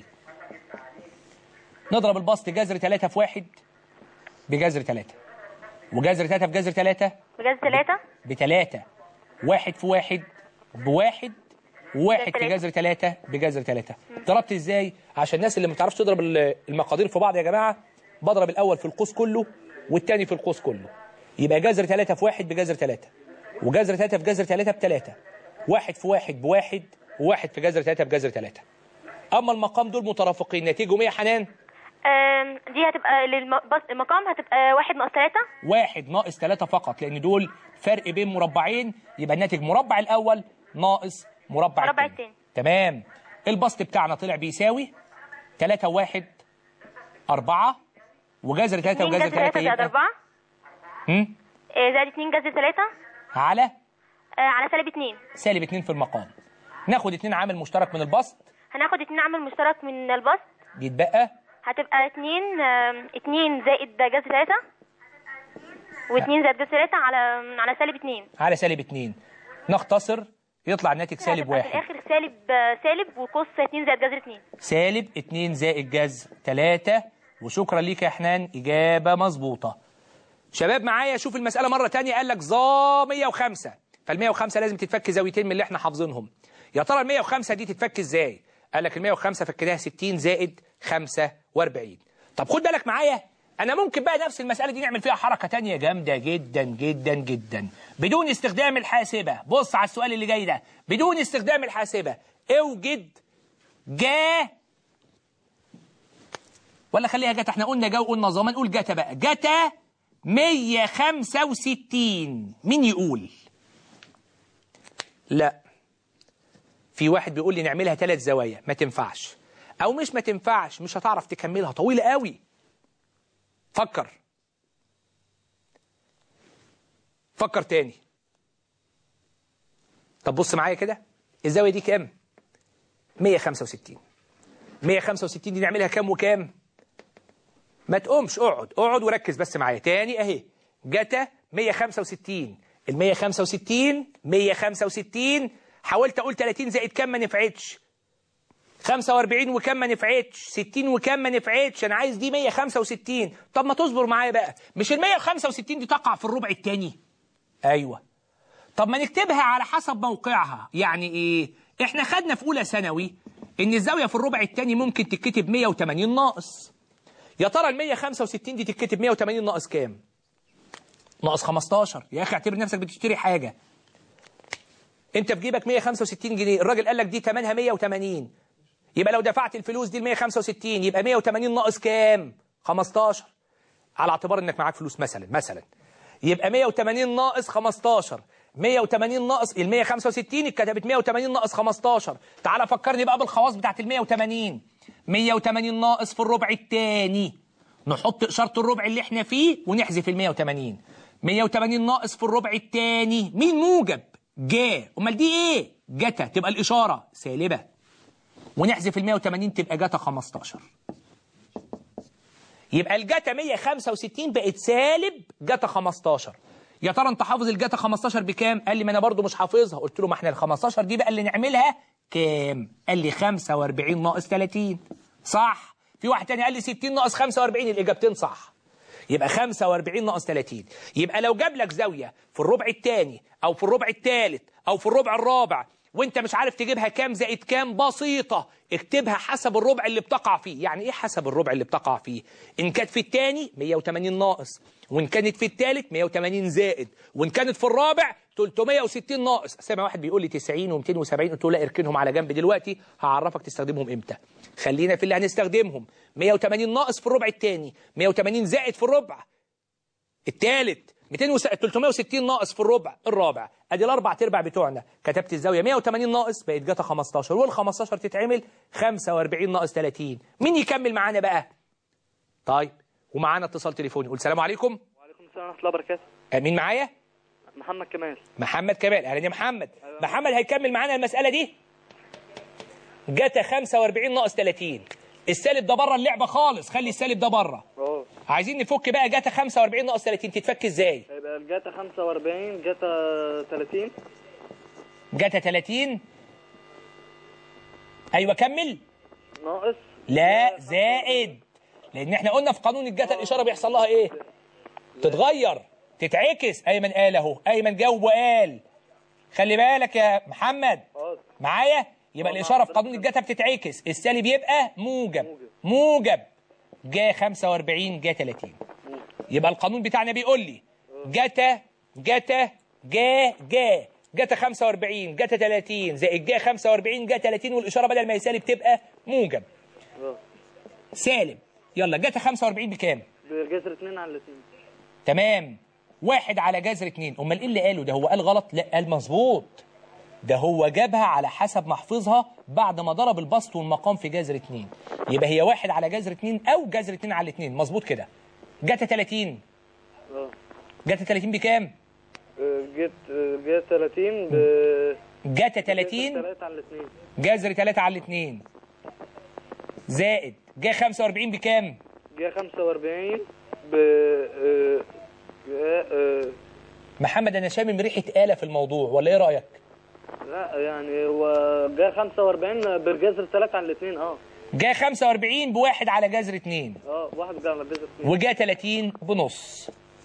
نضرب البسط جذر 3 في واحد بجذر 3 وجذر 3 في جذر 3 بجذر 3 بتلاتة واحد في واحد بواحد وواحد في تلاتة. جذر ثلاثة بجذر ثلاثة ضربت ازاي عشان الناس اللي ما تعرفش تضرب ال- المقادير في بعض يا جماعة بضرب الاول في القوس كله والتاني في القوس كله يبقى جذر ثلاثة في واحد بجذر ثلاثة وجذر ثلاثة في جذر ثلاثة بثلاثة واحد في واحد بواحد وواحد في جذر ثلاثة بجذر ثلاثة اما المقام دول مترافقين نتيجهم ايه يا حنان آم، دي هتبقى للم- بس- المقام هتبقى واحد ناقص 3 واحد ناقص ثلاثة فقط لأن دول فرق بين مربعين يبقى الناتج مربع الأول ناقص مربع, مربع التاني. التاني. تمام البسط بتاعنا طلع بيساوي 3 واحد أربعة وجذر 3 2 وجذر جذر 3 3 زائد 4 هم؟ زائد 2 جذر 3 على على سالب 2 سالب 2 في المقام ناخد 2 عامل مشترك من البسط هناخد 2 عامل مشترك من البسط يتبقى هتبقى 2 2 زائد جذر 3 و2 زائد جذر 3 على على سالب 2 على سالب 2 نختصر يطلع الناتج سالب هتبقى في واحد الاخر سالب سالب وقوس 2 زائد جذر 2 سالب 2 زائد جذر 3 وشكرا ليك يا حنان إجابة مظبوطة شباب معايا شوف المسألة مرة تانية قال لك ظا 105 فال 105 لازم تتفك زاويتين من اللي احنا حافظينهم يا ترى ال 105 دي تتفك ازاي قال لك ال 105 فكناها 60 زائد 45 طب خد بالك معايا انا ممكن بقى نفس المسألة دي نعمل فيها حركة تانية جامدة جدا جدا جدا بدون استخدام الحاسبة بص على السؤال اللي جاي ده بدون استخدام الحاسبة اوجد جا ولا خليها جتا احنا قلنا جا وقلنا ظا ما نقول جتا بقى جتا 165 مين يقول لا في واحد بيقول لي نعملها ثلاث زوايا ما تنفعش او مش ما تنفعش مش هتعرف تكملها طويلة قوي فكر فكر تاني طب بص معايا كده الزاوية دي كام 165 165 دي نعملها كام وكام ما تقومش اقعد اقعد وركز بس معايا تاني اهي جتا 165 ال 165 165 حاولت اقول 30 زائد كام ما نفعتش 45 وكام ما نفعتش 60 وكام ما نفعتش انا عايز دي 165 طب ما تصبر معايا بقى مش ال 165 دي تقع في الربع الثاني ايوه طب ما نكتبها على حسب موقعها يعني ايه احنا خدنا في اولى ثانوي ان الزاويه في الربع الثاني ممكن تتكتب 180 ناقص يا ترى ال 165 دي تتكتب 180 ناقص كام ناقص 15 يا اخي اعتبر نفسك بتشتري حاجه انت في جيبك 165 جنيه الراجل قال لك دي ثمنها 180 يبقى لو دفعت الفلوس دي ل 165 يبقى 180 ناقص كام 15 على اعتبار انك معاك فلوس مثلا مثلا يبقى 180 ناقص 15 180 ناقص ال 165 اتكتبت 180 ناقص 15 تعالى فكرني بقى بالخواص بتاعت ال 180 180 ناقص في الربع الثاني نحط إشارة الربع اللي احنا فيه ونحذف ال 180 180 ناقص في الربع الثاني مين موجب جا امال دي ايه جتا تبقى الإشارة سالبة ونحذف ال 180 تبقى جتا 15 يبقى الجتا 165 بقت سالب جتا 15 يا ترى انت حافظ الجتا 15 بكام قال لي ما انا برضو مش حافظها قلت له ما احنا ال 15 دي بقى اللي نعملها كام قال لي 45 ناقص 30 صح في واحد تاني قال لي 60 ناقص 45 الاجابتين صح يبقى 45 ناقص 30 يبقى لو جاب لك زاويه في الربع الثاني او في الربع الثالث او في الربع الرابع وانت مش عارف تجيبها كام زائد كام بسيطة اكتبها حسب الربع اللي بتقع فيه يعني ايه حسب الربع اللي بتقع فيه ان كانت في الثاني 180 ناقص وان كانت في الثالث 180 زائد وان كانت في الرابع 360 ناقص سامع واحد بيقول لي 90 و270 قلت له لا اركنهم على جنب دلوقتي هعرفك تستخدمهم امتى خلينا في اللي هنستخدمهم 180 ناقص في الربع الثاني 180 زائد في الربع الثالث 200 360 ناقص في الربع الرابع ادي الاربع تربع بتوعنا كتبت الزاويه 180 ناقص بقت جاتا 15 وال 15 تتعمل 45 ناقص 30 مين يكمل معانا بقى طيب ومعانا اتصال تليفوني قول السلام عليكم وعليكم السلام ورحمة الله وبركاته آه، مين معايا محمد كمال محمد كمال اهلا يا محمد محمد هيكمل معانا المساله دي جاتا 45 ناقص 30 السالب ده بره اللعبه خالص خلي السالب ده بره اه عايزين نفك بقى جاتا 45 ناقص 30 تتفك ازاي هيبقى الجاتا 45 جاتا 30 جاتا 30 ايوه كمل ناقص لا زائد لان احنا قلنا في قانون الجاتا الاشاره بيحصل لها ايه تتغير تتعكس ايمن قال اهو ايمن جاوب وقال خلي بالك يا محمد اه معايا يبقى الاشاره في قانون الجاتا بتتعكس السالب يبقى موجب موجب جا 45 جا 30 يبقى القانون بتاعنا بيقول لي جاتا جاتا جا جا جاتا 45 جاتا 30 زائد جا 45 جا 30 والاشاره بدل ما هي سالب تبقى موجب اه سالب يلا جاتا 45 بكام بجذر 2 على 2 تمام واحد على جذر اتنين امال ايه اللي قاله ده هو قال غلط لا قال مظبوط ده هو جابها على حسب ما حفظها بعد ما ضرب البسط والمقام في جذر اتنين يبقى هي واحد على جذر اتنين او جذر اتنين على اتنين مظبوط كده جاتا 30 اه جاتا 30 بكام آه، جيت آه، جيت 30 ب جاتا 30 3 على 2 جذر 3 على اتنين زائد جا 45 بكام جا 45 ب آه، جا آه، محمد انا شامم ريحه آلة في الموضوع ولا ايه رايك لا يعني هو جا 45 بالجذر 3 على 2 اه جا 45 بواحد على جذر اتنين اه واحد جا على جذر 2 وجا 30 بنص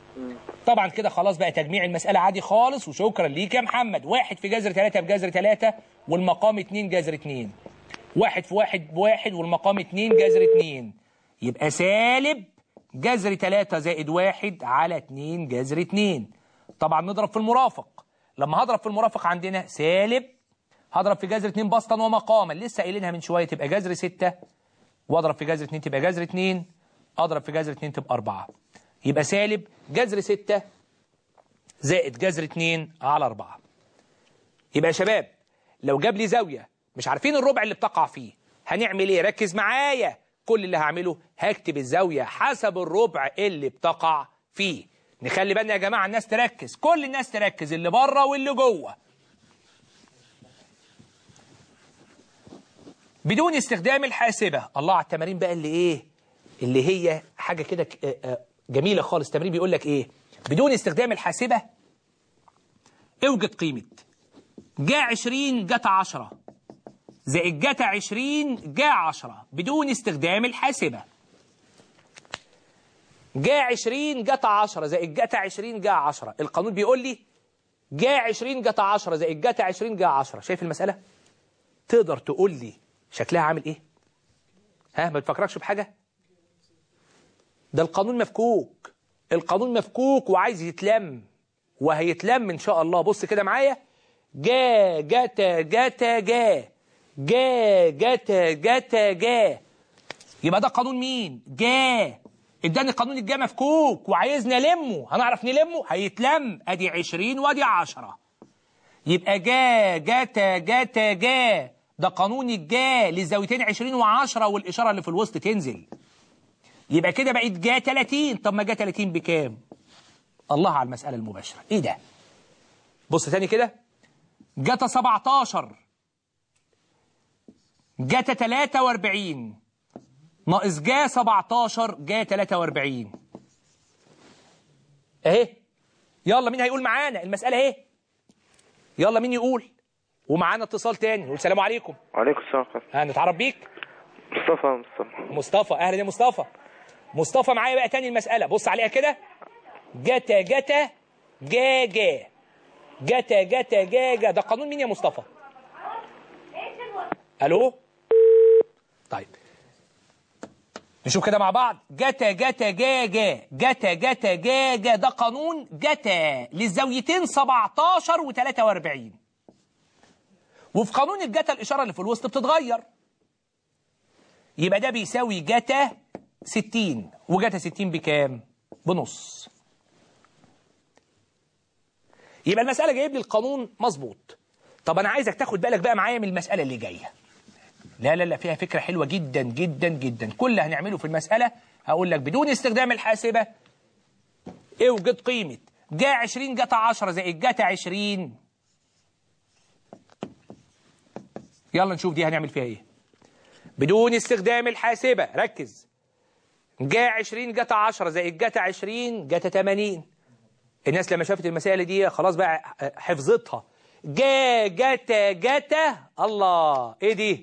طبعا كده خلاص بقى تجميع المسألة عادي خالص وشكرا ليك يا محمد واحد في جذر ثلاثة بجذر ثلاثة والمقام اتنين جذر اتنين واحد في واحد بواحد والمقام اتنين جذر اتنين يبقى سالب جذر ثلاثة زائد واحد على اتنين جذر اتنين طبعا نضرب في المرافق لما هضرب في المرافق عندنا سالب هضرب في جذر اتنين بسطا ومقاما لسه قايلينها من شوية تبقى جذر ستة واضرب في جذر اتنين تبقى جذر اتنين اضرب في جذر اتنين تبقى اربعة يبقى سالب جذر ستة زائد جذر اتنين على اربعة يبقى يا شباب لو جاب لي زاوية مش عارفين الربع اللي بتقع فيه هنعمل ايه ركز معايا كل اللي هعمله هكتب الزاوية حسب الربع اللي بتقع فيه نخلي بالنا يا جماعة الناس تركز كل الناس تركز اللي بره واللي جوه بدون استخدام الحاسبة الله على التمارين بقى اللي ايه اللي هي حاجة كده ك- آه، آه، جميلة خالص تمرين بيقول لك ايه بدون استخدام الحاسبة اوجد قيمة جاء 20 جت 10 زائد جت 20 جاء 10 بدون استخدام الحاسبة جاء 20 جت 10 زائد جت 20 جاء 10 القانون بيقول لي جاء 20 جت 10 زائد جت 20 جاء 10 شايف المسألة تقدر تقول لي شكلها عامل ايه ها ما بتفكركش بحاجة ده القانون مفكوك القانون مفكوك وعايز يتلم وهيتلم ان شاء الله بص كده معايا جا جتا جتا جا جا جتا جتا جا يبقى ده قانون مين جا اداني قانون الجا مفكوك وعايزنا نلمه هنعرف نلمه هيتلم ادي 20 وادي 10 يبقى جا جتا جتا جا ده قانون الجا للزاويتين 20 و10 والاشاره اللي في الوسط تنزل يبقى كده بقيت جا 30 طب ما جا 30 بكام الله على المساله المباشره ايه ده بص تاني كده جتا 17 جتا 43 ناقص جا 17 جا 43 اهي يلا مين هيقول معانا المساله اهي يلا مين يقول ومعانا اتصال تاني نقول السلام عليكم وعليكم السلام ورحمة الله. هنتعرف بيك مصطفى مصطفى مصطفى اهلا يا مصطفى مصطفى معايا بقى تاني المسألة بص عليها كده جتا جتا جا جا جتا جتا جا جا ده قانون مين يا مصطفى الو طيب نشوف كده مع بعض جتا جتا جا جا جتا جتا جا جا ده قانون جتا للزاويتين 17 و43 وفي قانون الجتا الإشارة اللي في الوسط بتتغير يبقى ده بيساوي جتا 60 وجتا 60 بكام؟ بنص يبقى المسألة جايب لي القانون مظبوط طب أنا عايزك تاخد بالك بقى معايا من المسألة اللي جاية لا لا لا فيها فكرة حلوة جدا جدا جدا كل اللي هنعمله في المسألة هقول لك بدون استخدام الحاسبة اوجد قيمة جا 20 جتا 10 زائد جتا 20 يلا نشوف دي هنعمل فيها ايه بدون استخدام الحاسبة ركز جا 20 جتا 10 زائد جتا 20 جتا 80 الناس لما شافت المسائل دي خلاص بقى حفظتها جا جتا جتا الله ايه دي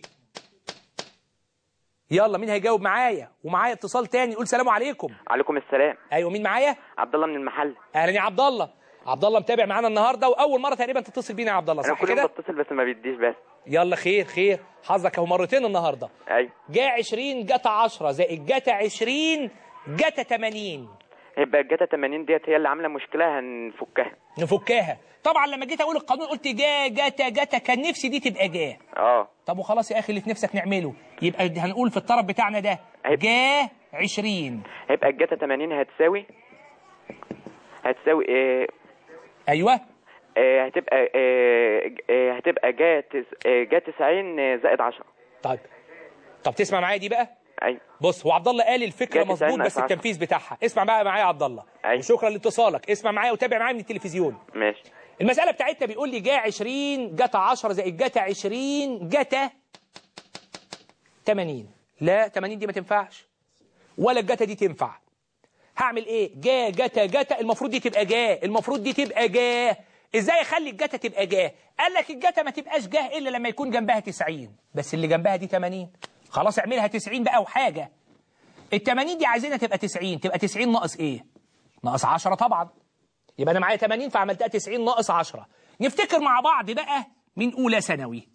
يلا مين هيجاوب معايا ومعايا اتصال تاني يقول سلام عليكم عليكم السلام ايوه مين معايا عبد الله من المحل اهلا يا عبد الله عبد الله متابع معانا النهارده واول مره تقريبا تتصل بينا يا عبد الله انا صح كل يوم كده بتصل بس ما بيديش بس يلا خير خير حظك اهو مرتين النهارده ايوه جا 20 جتا 10 زائد جتا 20 جتا 80 يبقى الجاتا 80 ديت هي اللي عامله مشكله هنفكها نفكها طبعا لما جيت اقول القانون قلت جا جتا جتا كان نفسي دي تبقى جا اه طب وخلاص يا اخي اللي في نفسك نعمله يبقى هنقول في الطرف بتاعنا ده هيبقى- جا 20 هيبقى الجاتا 80 هتساوي هتساوي ايه ايوه آه، هتبقى آه، آه، هتبقى جا تس- آه، جا 90 زائد 10 طيب طب تسمع معايا دي بقى ايوه بص هو عبد الله قال الفكره جات مظبوط تسعين بس ناقص التنفيذ بتاعها اسمع بقى معايا يا عبد الله أيوة. وشكرا لاتصالك اسمع معايا وتابع معايا من التلفزيون ماشي المسألة بتاعتنا بيقول لي جا 20 جتا 10 زائد جتا 20 جتا 80 لا 80 دي ما تنفعش ولا الجتا دي تنفع هعمل ايه جا جتا جتا المفروض دي تبقى جا المفروض دي تبقى جا ازاي اخلي الجتا تبقى جا قال لك الجتا ما تبقاش جا الا لما يكون جنبها 90 بس اللي جنبها دي 80 خلاص اعملها 90 بقى وحاجه ال 80 دي عايزينها تبقى 90 تبقى 90 ناقص ايه ناقص 10 طبعا يبقى انا معايا 80 فعملتها 90 ناقص 10 نفتكر مع بعض بقى من اولى ثانوي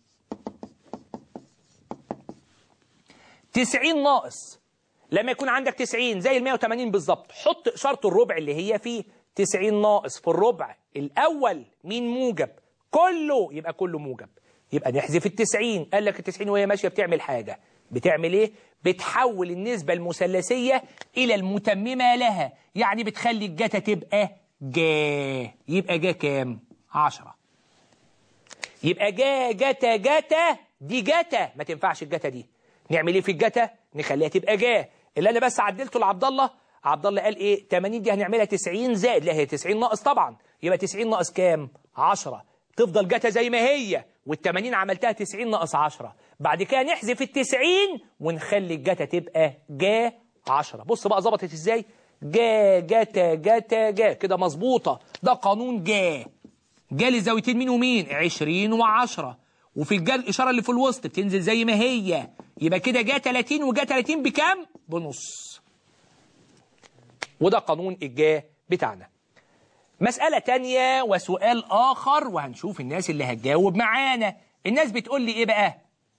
90 ناقص لما يكون عندك 90 زي ال 180 بالظبط حط اشاره الربع اللي هي فيه 90 ناقص في الربع الاول مين موجب كله يبقى كله موجب يبقى نحذف ال 90 قال لك ال 90 وهي ماشيه بتعمل حاجه بتعمل ايه بتحول النسبه المثلثيه الى المتممه لها يعني بتخلي الجتا تبقى جا يبقى جا كام 10 يبقى جا جتا جتا دي جتا ما تنفعش الجتا دي نعمل ايه في الجتا نخليها تبقى جا اللي انا بس عدلته لعبد الله عبد الله قال ايه 80 دي هنعملها 90 زائد لا هي 90 ناقص طبعا يبقى 90 ناقص كام 10 تفضل جتا زي ما هي وال80 عملتها 90 ناقص 10 بعد كده نحذف ال90 ونخلي الجتا تبقى جا 10 بص بقى ظبطت ازاي جا جتا جتا جا كده مظبوطه ده قانون جا جا للزاويتين مين ومين 20 و10 وفي الجا الاشاره اللي في الوسط بتنزل زي ما هي يبقى كده جا 30 وجا 30 بكام بنص وده قانون الجا بتاعنا مسألة تانية وسؤال آخر وهنشوف الناس اللي هتجاوب معانا الناس بتقول لي إيه بقى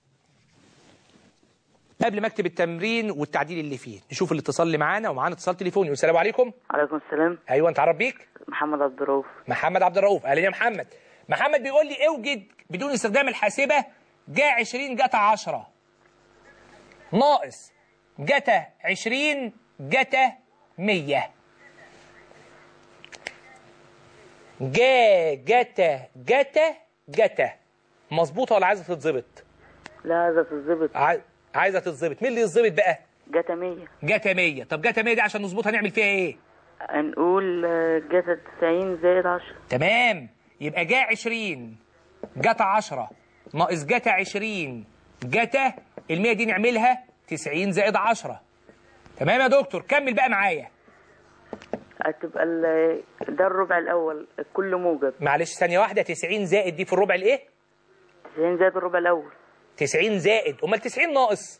قبل ما اكتب التمرين والتعديل اللي فيه نشوف الاتصال اللي معانا ومعانا اتصال تليفوني والسلام عليكم عليكم السلام ايوه انت عرف بيك محمد عبد الرؤوف محمد عبد الرؤوف اهلا يا محمد محمد بيقول لي اوجد بدون استخدام الحاسبه جا 20 جتا 10 ناقص جتا 20 جتا 100 جا جتا جتا جتا مظبوطه ولا عايزه تتظبط لا عايزة تتظبط عاي- عايزه تتظبط مين اللي يتظبط بقى جاتا 100 جتا 100 طب جتا 100 دي عشان نظبطها نعمل فيها ايه هنقول آه، جاتا 90 زائد 10 تمام يبقى جا 20 جتا 10 ناقص جتا 20 جتا ال 100 دي نعملها 90 زائد 10 تمام يا دكتور كمل بقى معايا هتبقى ال- ده الربع الأول كله موجب معلش ثانيه واحده 90 زائد دي في الربع الايه 90 زائد الربع الأول 90 زائد امال 90 ناقص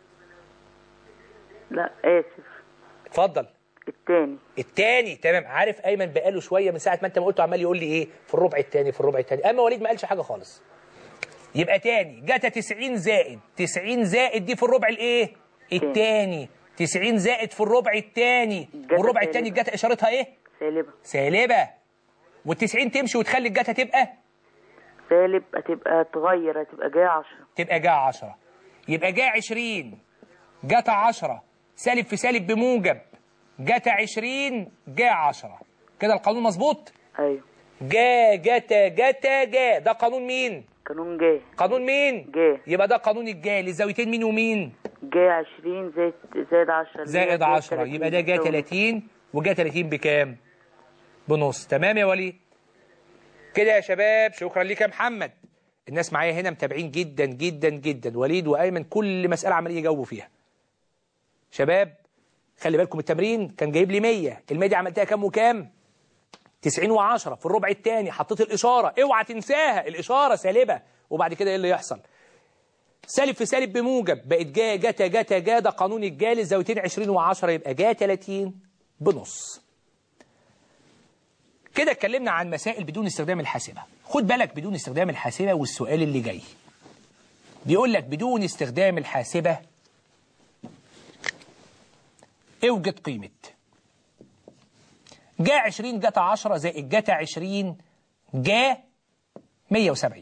لا آسف اتفضل التاني التاني تمام عارف ايمن بقاله شويه من ساعه ما انت ما قلته عمال يقول لي ايه في الربع التاني في الربع التاني اما وليد ما قالش حاجه خالص يبقى تاني جتا 90 زائد 90 زائد دي في الربع الايه التاني 90 زائد في الربع التاني جتا والربع سالبة. التاني الجتا اشارتها ايه سالبة سالبه وال90 تمشي وتخلي الجتا تبقى سالب هتبقى تغير هتبقى جاية 10 تبقى جا 10 يبقى جا 20 جتا 10 سالب في سالب بموجب جتا 20 جا 10 كده القانون مظبوط أيوه جا جتا جتا جا ده قانون مين قانون جاي قانون مين جا. يبقى ده قانون الجا للزاويتين مين ومين جاي 20 زائد زائد 10 زائد 10 يبقى ده جا 30 وجا 30 بكام بنص تمام يا وليد كده يا شباب شكرا ليك يا محمد الناس معايا هنا متابعين جدا جدا جدا وليد وايمن كل مساله عمالين يجاوبوا فيها شباب خلي بالكم التمرين كان جايب لي 100 ال 100 دي عملتها كام وكام 90 و10 في الربع الثاني حطيت الاشاره اوعى تنساها الاشاره سالبه وبعد كده ايه اللي يحصل سالب في سالب بموجب بقت جا جتا جتا جا ده قانون الجا الزاويتين 20 و10 يبقى جا 30 بنص كده اتكلمنا عن مسائل بدون استخدام الحاسبة خد بالك بدون استخدام الحاسبة والسؤال اللي جاي بيقول لك بدون استخدام الحاسبة اوجد قيمة جا 20 جتا 10 زائد جتا 20 جا 170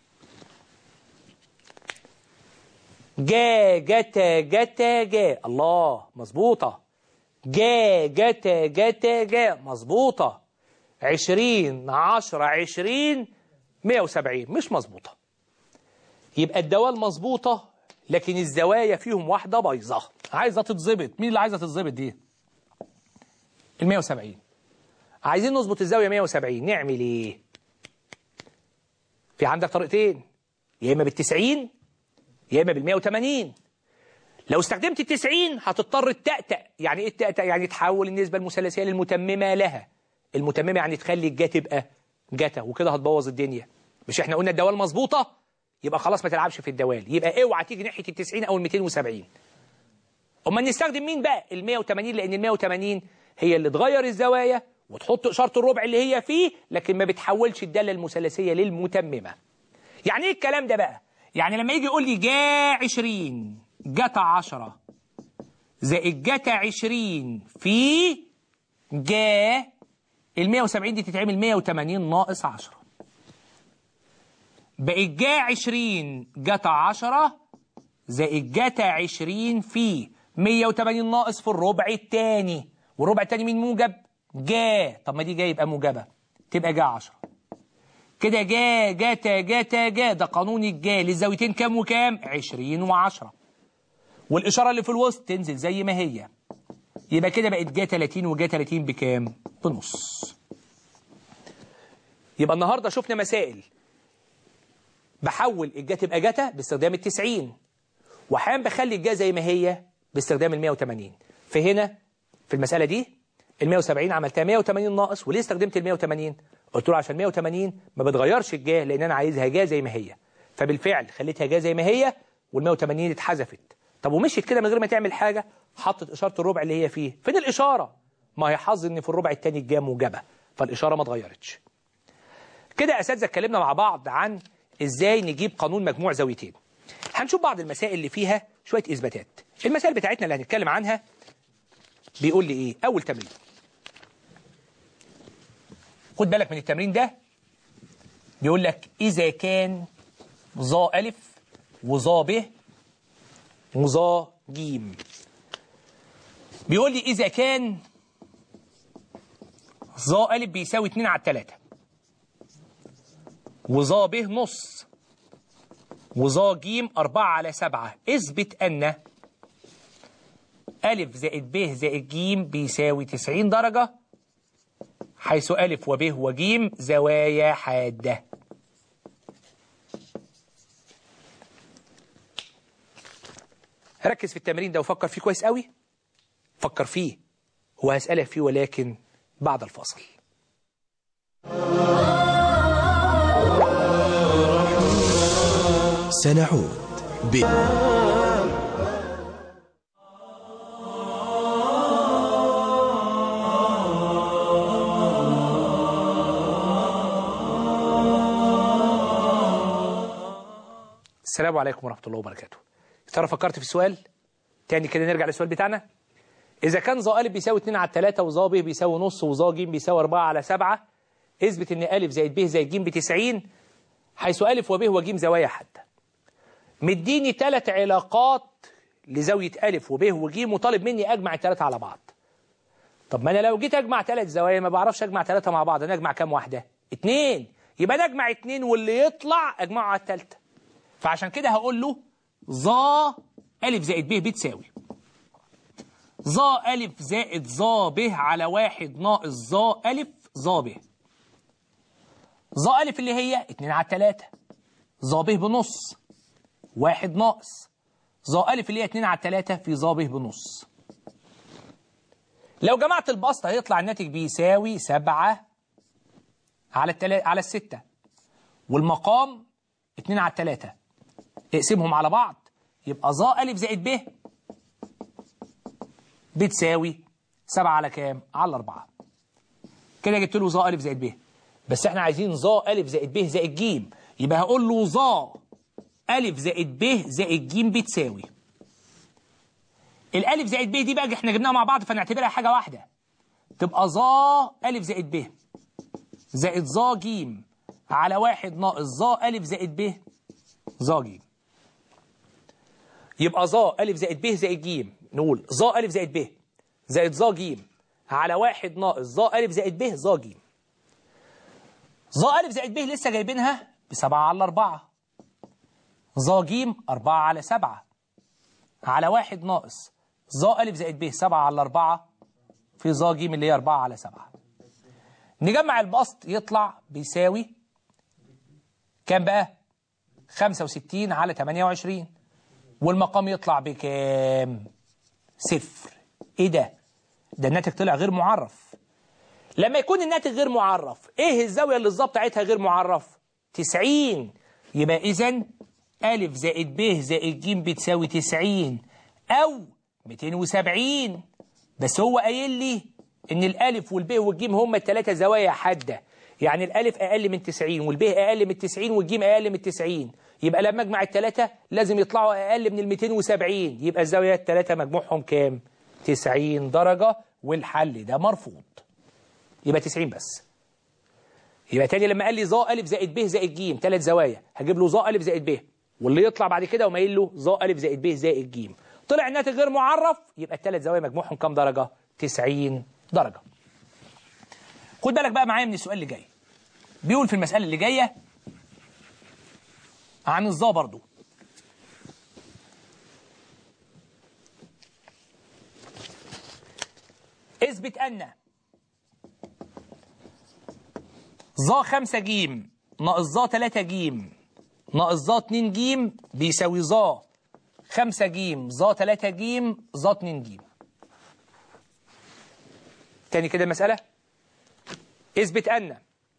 جا جتا جتا جا الله مظبوطة جا جتا جتا جا مظبوطة 20 10 20 170 مش مظبوطة يبقى الدوال مظبوطة لكن الزوايا فيهم واحدة بايظة عايزة تتظبط مين اللي عايزة تتظبط دي ال 170 عايزين نظبط الزاوية 170 نعمل ايه في عندك طريقتين يا اما بالتسعين يا اما بال180 لو استخدمت التسعين هتضطر تتأتأ يعني ايه التأتأ يعني تحول النسبة المثلثية للمتممة لها المتممة يعني تخلي الجا تبقى جتا وكده هتبوظ الدنيا مش احنا قلنا الدوال مظبوطة يبقى خلاص ما تلعبش في الدوال يبقى اوعى تيجي ناحية التسعين او ال270 اما نستخدم مين بقى ال180 لان ال180 هي اللي تغير الزوايا وتحط إشارة الربع اللي هي فيه لكن ما بتحولش الدالة المثلثية للمتممة يعني ايه الكلام ده بقى يعني لما يجي يقول لي جا 20 جتا 10 زائد جتا 20 في جا ال 170 دي تتعمل 180 ناقص 10 بقت جا 20 جتا 10 زائد جتا 20 في 180 ناقص في الربع الثاني والربع الثاني مين موجب جا طب ما دي جا يبقى موجبة تبقى جا 10 كده جا جاتا جاتا جا ده قانون الجا للزاويتين كام وكام 20 و10 والإشارة اللي في الوسط تنزل زي ما هي يبقى كده بقت جا 30 وجا 30 بكام بنص يبقى النهاردة شفنا مسائل بحول الجا تبقى جتا باستخدام التسعين واحيانا بخلي الجا زي ما هي باستخدام ال 180 فهنا في المسألة دي ال 170 عملتها 180 ناقص وليه استخدمت ال 180 قلت له عشان 180 ما بتغيرش الجا لان انا عايزها جا زي ما هي فبالفعل خليتها جا زي ما هي وال 180 اتحذفت طب ومشيت كده من غير ما تعمل حاجة حطت إشارة الربع اللي هي فيه فين الإشارة ما هي حظ ان في الربع الثاني الجا موجبة فالإشارة ما اتغيرتش كده اساتذه اتكلمنا مع بعض عن ازاي نجيب قانون مجموع زاويتين هنشوف بعض المسائل اللي فيها شوية إثباتات المسائل بتاعتنا اللي هنتكلم عنها بيقول لي إيه أول تمرين خد بالك من التمرين ده بيقول لك إذا كان ظا ألف وظا ب وظا جيم بيقول لي إذا كان ظا ألف بيساوي 2 على 3 وظا ب نص وظا جيم 4 على 7 اثبت أن ألف زائد ب زائد جيم بيساوي 90 درجة حيث ألف وب وجيم زوايا حادة ركز في التمرين ده وفكر فيه كويس قوي فكر فيه هو هسألك فيه ولكن بعد الفاصل سنعود ب السلام عليكم ورحمة الله وبركاته ترى فكرت في السؤال تاني كده نرجع للسؤال بتاعنا إذا كان ظا ألف بيساوي 2 على 3 وظا ب بيساوي نص وظا ج بيساوي 4 على 7 اثبت إن ألف زائد ب زائد ج ب 90 حيث ألف وب وج زوايا حادة مديني ثلاث علاقات لزاوية ألف وب وج وطالب مني أجمع الثلاثة على بعض طب ما أنا لو جيت أجمع ثلاث زوايا ما بعرفش أجمع ثلاثة مع بعض أنا أجمع كام واحدة؟ اتنين يبقى أنا أجمع اتنين واللي يطلع أجمعه على الثالثة فعشان كده هقول له ظا ألف زائد ب بتساوي ظا ألف زائد ظا ب على واحد ناقص ظا ألف ظا ب ظا ألف اللي هي اتنين على تلاتة ظا ب بنص واحد ناقص ظا ألف اللي هي اتنين على تلاتة في ظا ب بنص لو جمعت البسط هيطلع الناتج بيساوي سبعة على التلا... على الستة والمقام اتنين على التلاتة اقسمهم على بعض يبقى ظا ألف زائد ب بتساوي سبعة على كام؟ على أربعة كده جبت له ظا ألف زائد ب بس احنا عايزين ظا ألف زائد ب زائد ج يبقى هقول له ظا ألف زائد ب زائد ج بتساوي الألف زائد ب دي بقى احنا جبناها مع بعض فنعتبرها حاجة واحدة تبقى ظا ألف زائد ب زائد ظا ج على واحد ناقص ظا ألف زائد ب ظا ج يبقى ظا ألف زائد ب زائد ج نقول ظا ألف زائد ب زائد ظا ج على واحد ناقص ظا ألف زائد ب ظا ج ظا ألف زائد ب لسه جايبينها بسبعة على أربعة ظا ج أربعة على سبعة على واحد ناقص ظا ألف زائد ب سبعة على أربعة في ظا ج اللي هي أربعة على سبعة نجمع البسط يطلع بيساوي كام بقى؟ 65 على 28 والمقام يطلع بكام؟ صفر ايه ده؟ ده الناتج طلع غير معرف لما يكون الناتج غير معرف ايه الزاوية اللي الظبط بتاعتها غير معرف 90 يبقى اذا ألف زائد ب زائد ج بتساوي 90 أو 270 بس هو قايل لي ان الالف والب والجيم هم الثلاثه زوايا حاده يعني الالف اقل من 90 والب اقل من 90 والجيم اقل من 90 يبقى لما اجمع الثلاثه لازم يطلعوا اقل من ال 270 يبقى الزاويه الثلاثه مجموعهم كام 90 درجه والحل ده مرفوض يبقى 90 بس يبقى تاني لما قال لي ظا الف زائد ب زائد ج ثلاث زوايا هجيب له ظا الف زائد ب واللي يطلع بعد كده ومايل له ظا الف زائد ب زائد ج طلع الناتج غير معرف يبقى الثلاث زوايا مجموعهم كام درجه 90 درجه خد بالك بقى معايا من السؤال اللي جاي بيقول في المساله اللي جايه عن الظا برضو اثبت ان ظا 5 جيم ناقص ظا 3 جيم ناقص ظا 2 جيم بيساوي ظا 5 جيم ظا 3 جيم ظا 2 جيم تاني كده المسألة اثبت أن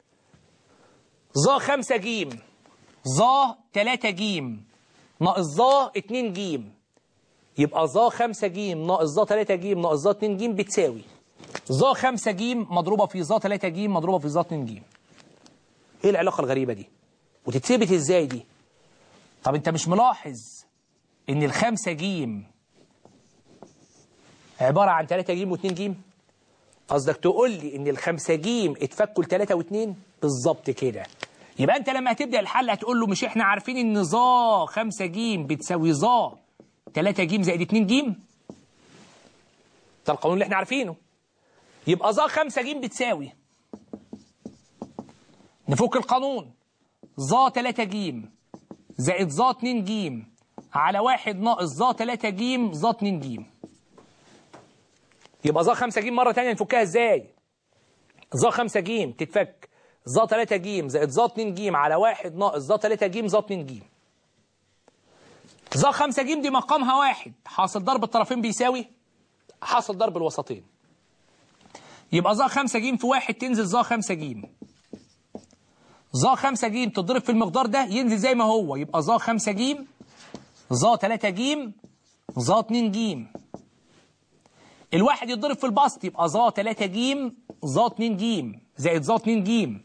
ظا 5 جيم ظا 3 جيم ناقص ظا 2 جيم يبقى ظا 5 جيم ناقص ظا 3 جيم ناقص ظا 2 جيم بتساوي ظا 5 جيم مضروبة في ظا 3 جيم مضروبة في ظا 2 جيم ايه العلاقة الغريبة دي وتتثبت ازاي دي طب انت مش ملاحظ ان الخمسة جيم عبارة عن 3 جيم و2 جيم قصدك تقول لي ان الخمسة جيم اتفكوا لتلاتة واتنين بالظبط كده يبقى انت لما هتبدأ الحل هتقول له مش احنا عارفين ان ظا خمسة جيم بتساوي ظا تلاتة جيم زائد اتنين جيم ده القانون اللي احنا عارفينه يبقى ظا خمسة جيم بتساوي نفك القانون ظا 3 جيم زائد ظا 2 جيم على واحد ناقص ظا 3 جيم ظا 2 جيم يبقى ظا 5 جيم مرة تانية نفكها ازاي ظا 5 جيم تتفك ظا 3 جيم زائد ظا 2 جيم على واحد ناقص ظا 3 جيم ظا 2 جيم ظا 5 جيم دي مقامها واحد حاصل ضرب الطرفين بيساوي حاصل ضرب الوسطين يبقى ظا 5 جيم في واحد تنزل ظا 5 جيم ظا 5 جيم تضرب في المقدار ده ينزل زي ما هو يبقى ظا 5 جيم ظا 3 جيم ظا 2 جيم الواحد يتضرب في البسط يبقى ظا 3 جيم ظا 2 جيم زائد ظا 2 جيم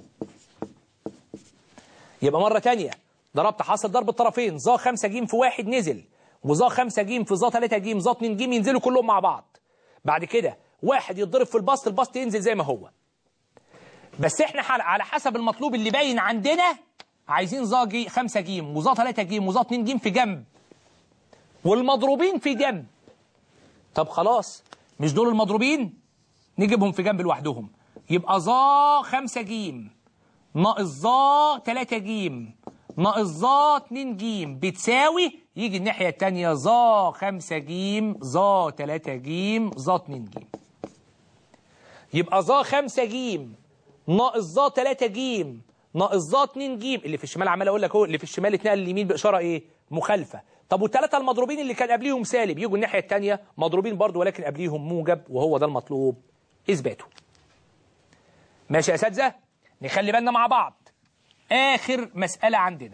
يبقى مرة تانية ضربت حاصل ضرب الطرفين ظا 5 جيم في واحد نزل وظا 5 جيم في ظا 3 جيم ظا 2 جيم ينزلوا كلهم مع بعض بعد كده واحد يتضرب في البسط البسط ينزل زي ما هو بس احنا على حسب المطلوب اللي باين عندنا عايزين ظا جي 5 جيم وظا 3 جيم وظا 2 جيم في جنب والمضروبين في جنب طب خلاص مش دول المضروبين نجيبهم في جنب لوحدهم يبقى ظا 5 جيم ناقص ظا 3 جيم ناقص ظا 2 جيم بتساوي يجي الناحية التانية ظا 5 جيم ظا 3 جيم ظا 2 جيم يبقى ظا 5 جيم ناقص ظا 3 جيم ناقص ظا 2 جيم اللي في الشمال عمال اقول لك هو اللي في الشمال اتنقل اليمين باشاره ايه مخالفه طب والثلاثه المضروبين اللي كان قبليهم سالب يجوا الناحيه الثانيه مضروبين برضو ولكن قبليهم موجب وهو ده المطلوب اثباته ماشي يا اساتذه نخلي بالنا مع بعض اخر مساله عندنا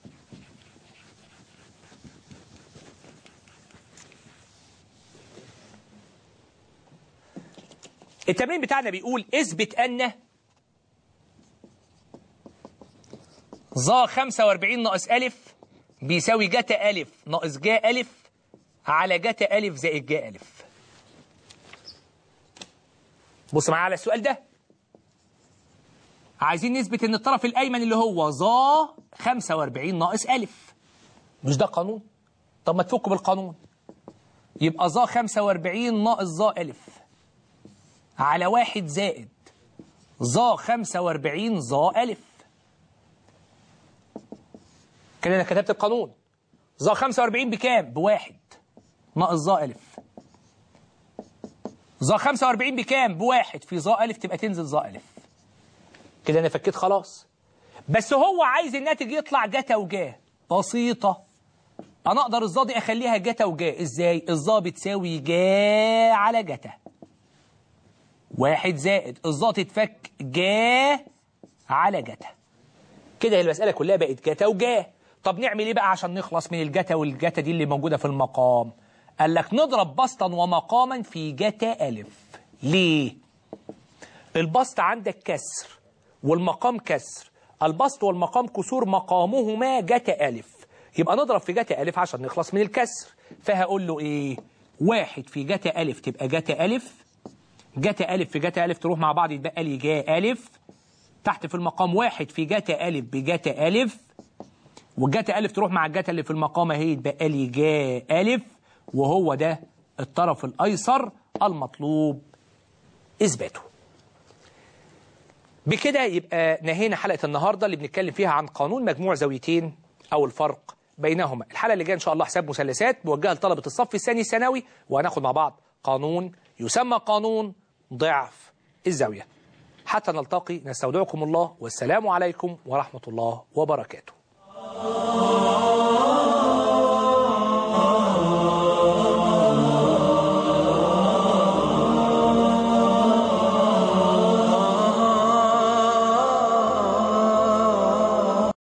التمرين بتاعنا بيقول اثبت ان ظا 45 ناقص ألف بيساوي جتا ألف ناقص جا ألف على جتا ألف زائد جا ألف بص معايا على السؤال ده عايزين نثبت ان الطرف الأيمن اللي هو ظا 45 ناقص ألف مش ده قانون طب ما تفكوا بالقانون يبقى ظا 45 ناقص ظا ألف على واحد زائد ظا 45 ظا ألف كده انا كتبت القانون ظا 45 بكام بواحد ناقص ظا الف ظا 45 بكام بواحد في ظا الف تبقى تنزل ظا الف كده انا فكيت خلاص بس هو عايز الناتج يطلع جتا وجا بسيطة انا اقدر الظا دي اخليها جتا وجا ازاي الظا بتساوي جا على جتا واحد زائد الظا تتفك جا على جتا كده المسألة كلها بقت جتا وجا طب نعمل ايه بقى عشان نخلص من الجتا والجتا دي اللي موجودة في المقام قال لك نضرب بسطا ومقاما في جتا ألف ليه البسط عندك كسر والمقام كسر البسط والمقام كسور مقامهما جتا ألف يبقى نضرب في جتا ألف عشان نخلص من الكسر فهقول له إيه واحد في جتا ألف تبقى جتا ألف جتا ألف في جتا ألف تروح مع بعض يتبقى لي جا ألف تحت في المقام واحد في جتا ألف بجتا ألف والجتا ألف تروح مع الجتا اللي في المقام اهي يتبقى لي جا ألف وهو ده الطرف الأيسر المطلوب إثباته بكده يبقى نهينا حلقة النهاردة اللي بنتكلم فيها عن قانون مجموع زاويتين أو الفرق بينهما الحلقة اللي جايه إن شاء الله حساب مثلثات موجهة لطلبة الصف الثاني الثانوي وهناخد مع بعض قانون يسمى قانون ضعف الزاوية حتى نلتقي نستودعكم الله والسلام عليكم ورحمة الله وبركاته